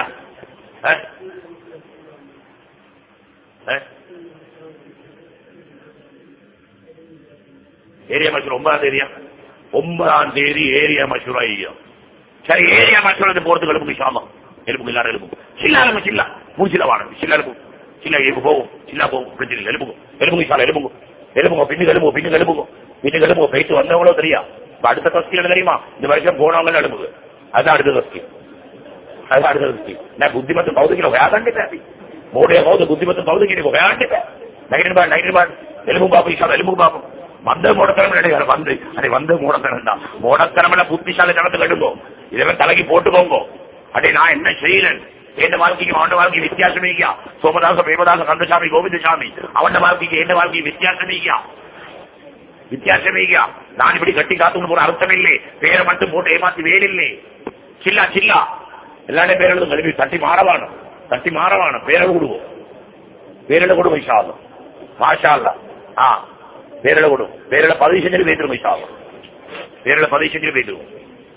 ஏரியா மசூர் ஒன்பதாம் தேதியா ஒன்பதாம் தேதி ஏரியா மசூரா ஐயா சரி ஏரியா மசூரா போறதுக்கு எழுப்புங்க சாமம் எழுப்புங்க எல்லாரும் எழுப்புங்க சில்லா எழுப்பு சில்லா மூணு சில்லா வாங்க சில்லா எழுப்பு சில்லா எழுப்பு போகும் சில்லா போகும் பிரச்சனை இல்லை எழுப்புங்க எழுப்புங்க சாலை எழுப்புங்க எழுப்புங்க பின்னுக்கு எழுப்புங்க பின்னுக்கு எழுப்புங்க பின்னுக்கு எழுப்புங்க போயிட்டு வந்தவங்களோ தெரியா அடுத்த கஸ்தி தெரியுமா இந்த வருஷம் போனவங்க எழுப்புங்க அதுதான் அடுத்த கஸ்தி அதுதான் அடுத்த கஸ்தி நான் புத்திமத்து பௌதிக்கிற வேதாண்டி பேசி மோடைய பௌத்த புத்திமத்து பௌதிக்கிற வேதாண்டி பே நைட்டு பாடு நைட்டு பாடு எலும்பு பாப்பு இஷா எலும்பு பாப்பு வந்த மூடத்தனம் நினைக்கிற வந்து அதை வந்த மூடத்தனம் தான் மூடத்தனம்ல புத்திசாலி தனத்தை கட்டுங்கோ இதெல்லாம் தலைக்கு போட்டுக்கோங்க அடே நான் என்ன செய்யறேன் எந்த வாழ்க்கைக்கு அவன் வாழ்க்கை வித்தியாசம் இல்லையா சோமதாச பிரேமதாச கந்தசாமி கோவிந்தசாமி அவன் வாழ்க்கைக்கு எந்த வாழ்க்கை வித்தியாசம் இல்லையா வித்தியாசமே இல்லையா நான் இப்படி கட்டி காத்துன்னு போற அர்த்தம் இல்லை பேரை மட்டும் போட்டு ஏமாத்தி வேலில்லை சில்லா சில்லா எல்லாரும் பேரெழுதும் கல்வி தட்டி மாறவானும் தட்டி மாறவானும் பேரை விடுவோம் பேரிட கொடுவோம் இஷாலும் மாஷா ஆ பேரிட கொடுவோம் பேரிட பதிவு செஞ்சு பேசிடுவோம் இஷாலும் பேரிட பதிவு செஞ்சு பேசிடுவோம்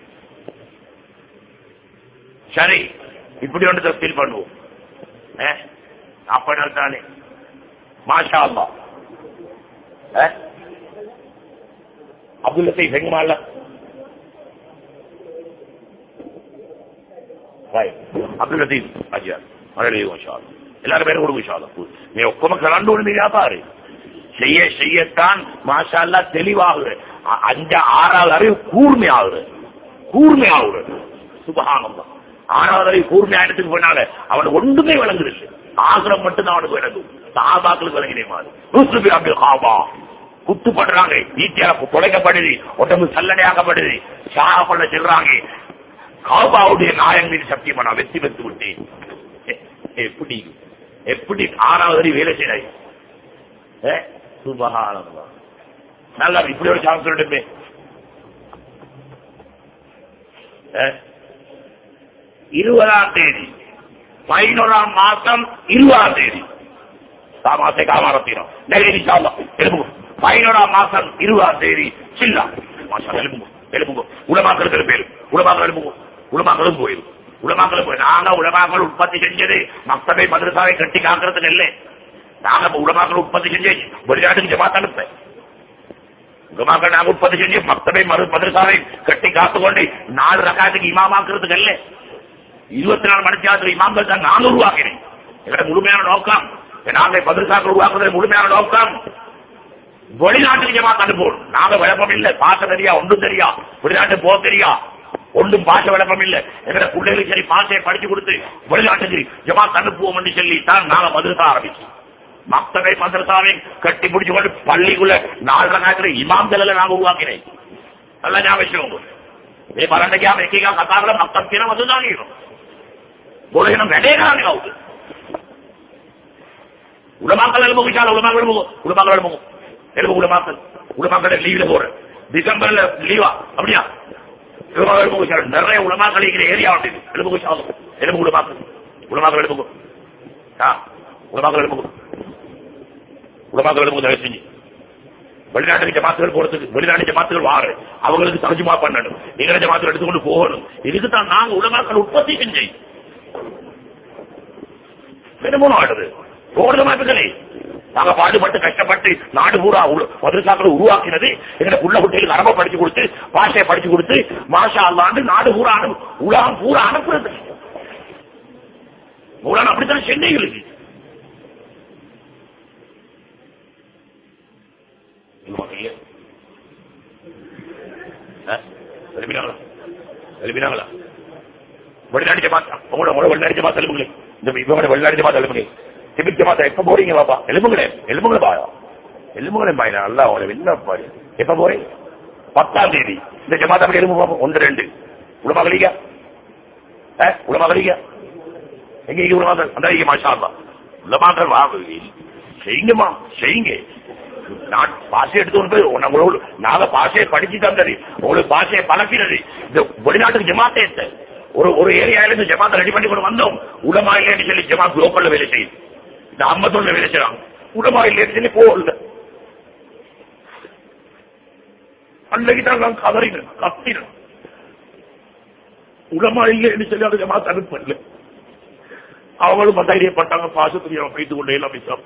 சரி இப்படி ஒன்று தஸ்தீல் பண்ணுவோம் அப்படி தானே மாஷா அல்லா அப்துல் லத்தீப் எங்கமால අබ්දුල් ලතීෆ් අජය මරලේ ඉන්ෂාල්ලා எல்லாரும் பேரும் கொடுங்க இன்ஷால்லா நீ ஒக்கம கலந்து ஒண்ணு வியாபாரி செய்ய செய்யத்தான் மாஷா அல்லா தெளிவாகுது அ- அஞ்ச ஆறாவது அறிவு கூர்மை ஆகுது கூர்மை ஆகுது சுபகானம் தான் ஆறாவது அறிவு கூர்மை ஆயிரத்துக்கு போனால அவனுக்கு ஒன்றுமே விளங்குது இல்லை ஆசிரம் மட்டும்தான் அவனுக்கு விளங்கும் சாபாக்களுக்கு விளங்கினே மாதிரி நூசுபி அப்துல் ஹாபா குத்து பண்றாங்க ஈட்டியால தொலைக்கப்படுது உடம்பு சல்லடையாக்கப்படுது ஷாப்பல்ல செல்றாங்க காபாவுடைய நாயன் மீது சத்தியம் பண்ணா வெற்றி பெற்று விட்டேன் எ- எப்படி எப்படி ஆறாவது அறிவு வேலை செய்யறாய் சுபகானந்தா நல்லா இப்படி ஒரு சான்ஸ் சொல்லட்டுமே ஏ? இருபதாம் தேதி பதினோராம் மாசம் இருபதாம் தேதி தாமாசை காமாரத்தினம் நெகிழி சாலம் எழுப்புங்க பதினோராம் மாசம் இருபதாம் தேதி சில்லா மாசம் எழுப்புங்க எழுப்புங்க உலமாக்களுக்கு பேரு உலமாக்கள் எழுப்புங்க உலமாக்களும் போயிடும் உலமாக்களும் போய் நாங்க உலமாக்கள் உற்பத்தி செஞ்சது மக்தபை மதுரசாவை கட்டி காக்கிறதுக்கு இல்லை நாங்க இப்ப உலமாக்கள் உற்பத்தி செஞ்சு வெளிநாட்டுக்கு ஜமாத் அனுப்பேன் உலமாக்கள் நாங்க உற்பத்தி செஞ்சு மக்தபை மது மதுரசாவை கட்டி காத்துக்கொண்டு நாலு ரகாத்துக்கு இமாமாக்குறதுக்கு இல்லை இருபத்தி நாலு மணிச்சாத்துல இமாம்கள் தான் நான் உருவாக்கினேன் எங்களோட முழுமையான நோக்கம் நாங்க மதுரசாக்கள் உருவாக்குறது முழுமையான நோக்கம் வெளிநாட்டுக்கு ஜமாத் அனுப்பணும் நாங்க விளப்பம் இல்ல பாச தெரியா ஒன்றும் தெரியா வெளிநாட்டு போக தெரியா ஒன்றும் பாஷ விளப்பம் இல்ல எங்க பிள்ளைகளுக்கு சரி பாஷையை படிச்சு கொடுத்து வெளிநாட்டுக்கு ஜமாத் அனுப்புவோம் என்று சொல்லி தான் நாங்க மதுரசா ஆரம்பிச்சோம் மக்தவை மதரசாவை கட்டி பிடிச்சு கொண்டு பள்ளிக்குள்ள நாலு ரகாயத்துல இமாம்கள் நாங்க உருவாக்கினேன் நல்லா ஞாபகம் මේ බලන්න ගියාම එක එක කතා කරලා මක්තබ් කියන වද දානියනවා. බොලගෙන වැඩේ කරන්නේ කවුද? උලමාකල් එළඹු විශාල උලමාකල් එළඹු උලමාකල් එළඹු එළඹු උලමාකල් உலமாக்கள் லீவ்ல போறேன் டிசம்பர்ல லீவா அப்படியா உலமாக்கள் எலும்பு விஷால் நிறைய உலமாக்கள் இருக்கிற ஏரியா உண்டு எலும்பு விஷாலம் எலும்பு உலமாக்கள் உலமாக்கள் எலும்பு ஆ உலமாக்கள் எலும்பு உலமாக்கள் எலும்பு தயவு செஞ்சு வெளிநாட்டு ஜமாத்துகள் போறதுக்கு வெளிநாட்டு ஜமாத்துகள் வாரு அவங்களுக்கு தர்ஜுமா பண்ணணும் எங்களை ஜமாத்துகள் எடுத்துக்கொண்டு போகணும் இதுக்கு தான் நாங்க உலமாக்கள் உற்பத்தி செஞ்சு என்னமோ ஆடுது போடுற மாட்டுகளே நாங்க பாடுபட்டு கஷ்டப்பட்டு நாடு பூரா மதுரசாக்களை உருவாக்கினது எங்களை உள்ள குட்டிகளுக்கு அரப படிச்சு கொடுத்து பாஷையை படிச்சு கொடுத்து மாஷா அல்லாண்டு நாடு பூரா அனு உலகம் பூரா அனுப்புறது மூலம் அப்படித்தான் சென்னைகளுக்கு எழுப்பினாங்களா எழுப்பினாங்களா வெளிநாடு ஜமாத் உங்களோட உங்களோட வெளிநாடு ஜமாத் எழுப்புங்களே இந்த இவங்களோட வெளிநாடு ஜமாத் எழுப்புங்க திபிக் ஜமாத் எப்ப போறீங்க பாப்பா எலும்புங்களே எலும்புங்களே பாயா எலும்புங்களே பாயா நல்லா உங்களை என்ன பாரு எப்ப போறீங்க பத்தாம் தேதி இந்த ஜமாத் அப்படி எலும்பு பாப்போம் ஒன்று ரெண்டு உலமகளிக உலமகளிக எங்க இங்க உலமாக்கள் அந்த இங்க மாஷா அல்லா உலமாக்கள் வா செய்யுங்கம்மா செய்யுங்க நான் பாஷை எடுத்து கொண்டு போய் உங்களோட நாங்க பாஷையை படிச்சு தந்தது உங்களுக்கு பாஷையை பழக்கினது இந்த வெளிநாட்டுக்கு ஜமாத்தே எடுத்த ஒரு ஒரு ஏரியால இருந்து ஜமாத்தை ரெடி பண்ணி கொண்டு வந்தோம் உலமா இல்லைன்னு சொல்லி ஜமாத் லோக்கல்ல வேலை செய்யுது இந்த அம்மத்தோட வேலை செய்யறாங்க உலமா இல்லைன்னு சொல்லி போகல அன்னைக்கு தான் நான் கதறினேன் கத்தினேன் உலமா இல்லைன்னு சொல்லி அந்த ஜமாத் அனுப்பல அவங்களும் தைரியப்பட்டாங்க பாசத்துக்கு போயிட்டு கொண்டே எல்லாம் பேசாம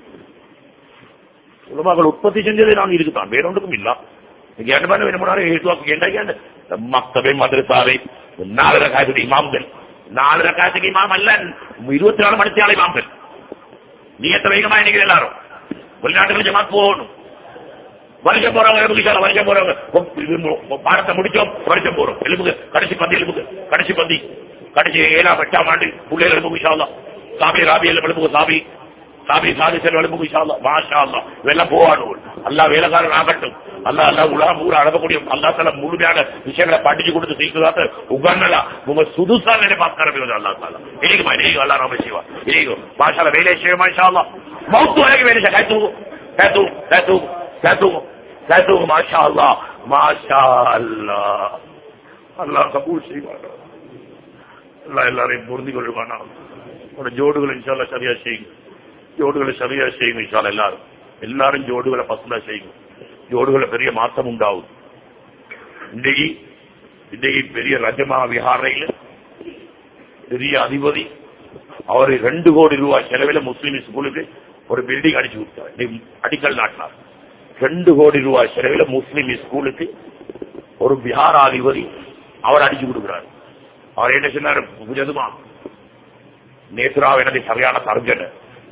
உலமாக்கள் உற்பத்தி செஞ்சதே நான் இருக்குதான் வேற ஒன்றுக்கும் இல்ல நீங்க என்ன பண்ண வேணும்னாலும் ஏசுவாக்கு என்ன மக்தபை மதரசாவை நாலு ரகாயத்துக்கு இமாம்கள் நாலு ரகாயத்துக்கு இமாம் அல்ல இருபத்தி நாலு மணித்தியால இமாம்கள் நீ எத்த வேகமா நினைக்கிற எல்லாரும் வெளிநாட்டுக்கு ஜமாத் போகணும் வருஷம் போறவங்க எலும்புக்கு வருஷம் போறவங்க பாடத்தை முடிச்சோம் வருஷம் போறோம் எலும்புக்கு கடைசி பந்தி எலும்புக்கு கடைசி பந்தி கடைசி ஏழாம் எட்டாம் ஆண்டு பிள்ளைகள் எலும்புக்கு இஷாலா சாபி ராபி எலும்புக்கு சாபி சாபி சாதி செல்வ எலும்புக்கு இஷாலா மாஷா அல்லா இவெல்லாம் போவானு அல்லா வேலைக்காரன் ஆகட்டும் அல்லா அல்லா உலகம் ஊர் அடக்கக்கூடிய அல்லா தலா முழுமையான விஷயங்களை படிச்சு கொடுத்து சீக்கிரத்தை உகන්නලා உங்க சுதுசா நினைப்பாக்கார அல்லா தாலா இணைக்குமா இணைக்கும் அல்லா ராம சிவா இணைக்கும் மாஷால வேலை செய்யுமா இஷாலா மௌத்து வரைக்கும் வேலை செய்ய தூங்கும் தூங்கும் தூங்கும் தூங்கும் தூங்கும் மாஷா அல்லா மாஷா அல்லா அல்லா கபூல் செய்வானா அல்லா எல்லாரையும் பொருந்தி கொள்வானா உங்களோட ஜோடுகளை இன்ஷால்லா சரியா செய்யுங்க ஜோடுகளை சரியா செய்யுங்க இன்ஷால்லா எல்லாரும் எல்லாரும் ஜோடுகளை பசந்தா செய்யுங்க ஜோடுகளை பெரிய மாற்றம் உண்டாகும் இன்றைக்கு இன்றைக்கு பெரிய ரஜமா விஹாரையில் பெரிய அதிபதி அவர் ரெண்டு கோடி ரூபாய் செலவில் முஸ்லீம் ஸ்கூலுக்கு ஒரு பில்டிங் அடிச்சு கொடுத்தார் அடிக்கல் நாட்டினார் ரெண்டு கோடி ரூபாய் செலவில் முஸ்லீம் ஸ்கூலுக்கு ஒரு பிஹார் அதிபதி அவர் அடிச்சு கொடுக்கிறார் அவர் என்ன சொன்னார் புஜதுமா நேத்ராவ் எனது சரியான தர்ஜனை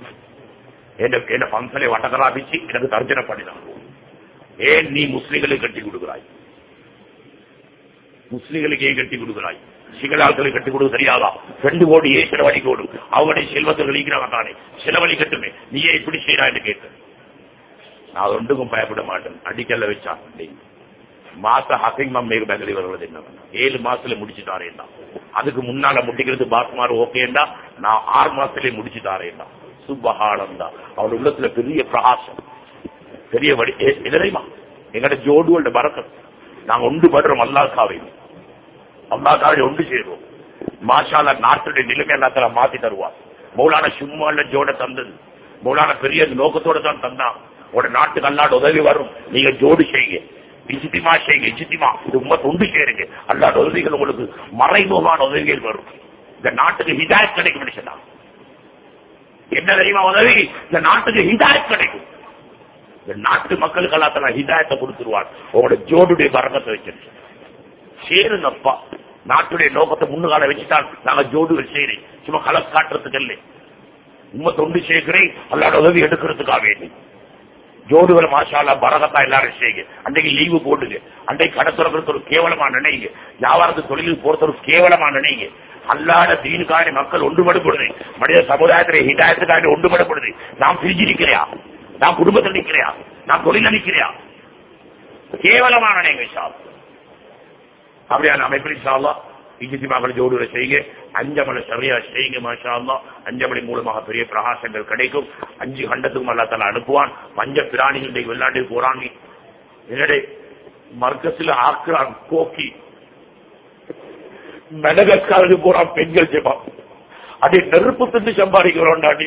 என்ன பங்கனை வட்டகராபிச்சு எனக்கு தர்ஜனை பண்ணினான் ஏன் நீ முஸ்லிம்களுக்கு கட்டி கொடுக்கிறாய் முஸ்லிம்களுக்கு ஏன் கட்டி கொடுக்கிறாய் சிங்களாட்களுக்கு கட்டி கொடுக்க தெரியாதா ரெண்டு கோடி ஏன் செலவழி கோடு அவங்களுடைய செல்வத்தை கழிக்கிறாங்க தானே செலவழி கட்டுமே நீ ஏன் இப்படி செய்யறா என்று கேட்டேன் நான் ஒன்றுக்கும் பயப்பட மாட்டேன் அடிக்கல்ல வச்சா மாச ஹசிங் மேல் பேங்கலி வருவது என்ன ஏழு மாசத்துல முடிச்சு தாரேன்டா அதுக்கு முன்னால முடிக்கிறது பாஸ்மார் ஓகேண்டா நான் ஆறு மாசத்திலே முடிச்சு தாரேன்டா சுபஹானந்தா அவள் உள்ளத்துல பெரிய பிரகாசம் பெரிய வடி எதிரைமா எங்கட ஜோடுவோட பறக்கம் நாங்க ஒன்று படுறோம் அல்லாக்காவை அல்லாக்காவை ஒன்று சேருவோம் மாஷால நாட்டுடைய நிலைமை எல்லாத்துல மாத்தி தருவார் மௌலான சும்மால ஜோட தந்தது மௌலான பெரிய நோக்கத்தோட தான் தந்தான் உட நாட்டுக்கு அல்லாட உதவி வரும் நீங்க ஜோடு செய்யுங்க இஜித்திமா செய்யுங்க இஜித்திமா இது உண்மை தொண்டு சேருங்க அல்லாட உதவிகள் உங்களுக்கு மறைமுகமான உதவிகள் வரும் இந்த நாட்டுக்கு ஹிதாயத் கிடைக்கும் சொன்னா என்ன தெரியுமா உதவி இந்த நாட்டுக்கு ஹிதாயத் கிடைக்கும் இந்த நாட்டு மக்களுக்கு எல்லாம் ஹிதாயத்தை கொடுத்துருவார் உங்களோட ஜோடுடைய பறக்கத்தை வச்சிருச்சு சேருங்கப்பா நாட்டுடைய நோக்கத்தை முன்னுகால வச்சுட்டால் நாங்க ஜோடுகள் செய்யறேன் சும்மா கலஸ் காட்டுறதுக்கு இல்லை உண்மை தொண்டு சேர்க்கிறேன் அல்லாட உதவி எடுக்கிறதுக்காக வேண்டி ஜோடுகளை மாஷாலா பரகத்தா எல்லாரும் செய்யுங்க அன்றைக்கு லீவு போடுங்க அன்றைக்கு கடை திறக்கிறது ஒரு கேவலமா நினைங்க வியாபாரத்து தொழிலுக்கு போறது ஒரு கேவலமா நினைங்க அல்லாத தீனுக்காக மக்கள் ஒன்றுபடுப்படுது மனித சமுதாயத்துல ஹிதாயத்துக்காக ஒன்றுபடப்படுது நாம் பிரிஞ்சு நிக்கிறையா நான் குடும்பத்தில் நிக்கிறையா நான் தொழில நிக்கிறையா கேவலமா நினைங்க இன்ஷா அல்லாஹ். அப்படியான அமைப்பில் இன்ஷா அல்லாஹ் இஜித்திமாக்கள் ஜோடுகளை செய்யுங்க அஞ்சமலை சரியா செய்யுங்க மாஷா அல்லாஹ் அஞ்சமலை மூலமாக பெரிய பிரகாசங்கள் கிடைக்கும் அஞ்சு கண்டத்துக்கும் அல்லா தலா அனுப்புவான் பஞ்ச பிராணிகள் இன்றைக்கு வெளிநாட்டு போறாங்க என்னடே மர்க்கத்தில் ஆக்குறான் கோக்கி மெடகஸ்காருக்கு போறான் பெண்கள் ஜெபம் அதே நெருப்பு திண்டு சம்பாதிக்கிறோம் டாடி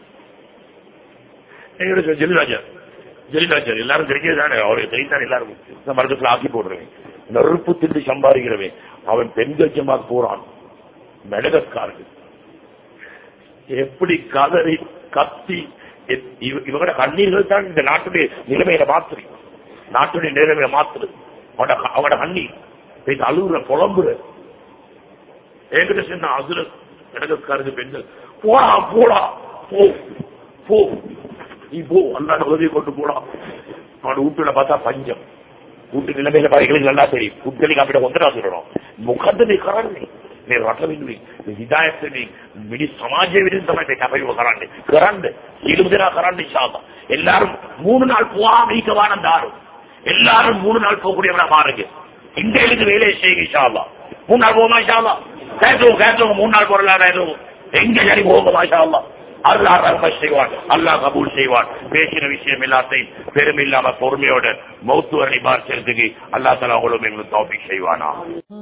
எங்க ஜெலிராஜர் ஜெலிராஜர் எல்லாரும் தெரிஞ்சது தானே அவருக்கு தெரிந்தானே எல்லாரும் இந்த மர்க்கத்தில் ஆக்கி போடுறவன் நெருப்பு திண்டு சம்பாதிக்கிறவன் அவன் பெண்கள் ஜமாத் போறான் மெடகஸ்காருக்கு எப்படி கதறி கத்தி எ- இவ- இவங்களோட கண்ணீர்கள் தான் இந்த நாட்டுடைய நிலைமையில மாத்துது நாட்டுடைய நிலைமையில மாத்துது அவனோட அவனோட கண்ணீர் போய் அழுகுற புலம்புற என்கிட்ட சொன்ன அசுர மெடகஸ்காருக்கு பெண்கள் போடா போடா போ போ நீ போ அல்லாட உதவி கொண்டு போடா அவனோட வீட்டுல பார்த்தா பஞ்சம் வீட்டு நிலைமையில பாதிகளுக்கு நல்லா தெரியும் குட்டலிக்கு අපිට හොඳට අඳුරනවා මොකද්ද මේ කරන්නේ මේ රට වෙනුවෙන් මේ හිදායත් වෙනුවෙන් මිනිස් සමාජය වෙනුවෙන් තමයි මේ කැපවීම කරන්නේ කරන්න සීලමු දෙනා කරන්න ඉන්ෂාල්ලා எல்லாரும் மூணு நாள் போகாம ஈக்க வானம் தாரும் எல்லாரும் மூணு நாள் போகக்கூடியவனா பாருங்க இன்றையிலிருந்து வேலையை செய்யுங்க இன்ஷால்லா மூணு நாள் போகுமா இன்ஷால்லா கேட்டுவோம் கேட்டுவோம் மூணு நாள் போறலாம் எதுவும் எங்க சரி போகுமா இன்ஷால்லா அல்லாஹ் ரஹ்மத் செய்வான் அல்லாஹ் கபூல் செய்வான் பேசின விஷயம் எல்லாத்தையும் பெருமை இல்லாம பொறுமையோட மௌத்து வரணி பார்க்கிறதுக்கு அல்லாஹ் தலா அவங்களும் எங்களுக்கு தௌஃபீக் செய்வானா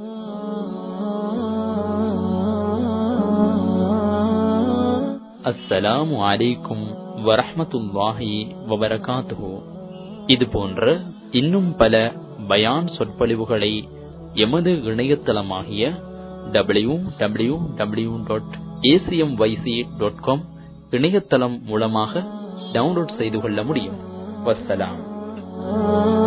அஸ்ஸலாமு அலைக்கும் வரஹ்மத்துல்லாஹி வபரகாத்துஹு இது போன்ற இன்னும் பல பயான் சொற்பொழிவுகளை எமது இணையதளமாகிய W W W dot ACM YC dot com இணையதளம் மூலமாக டவுன்லோட் செய்து கொள்ள முடியும் வஸ்ஸலாம்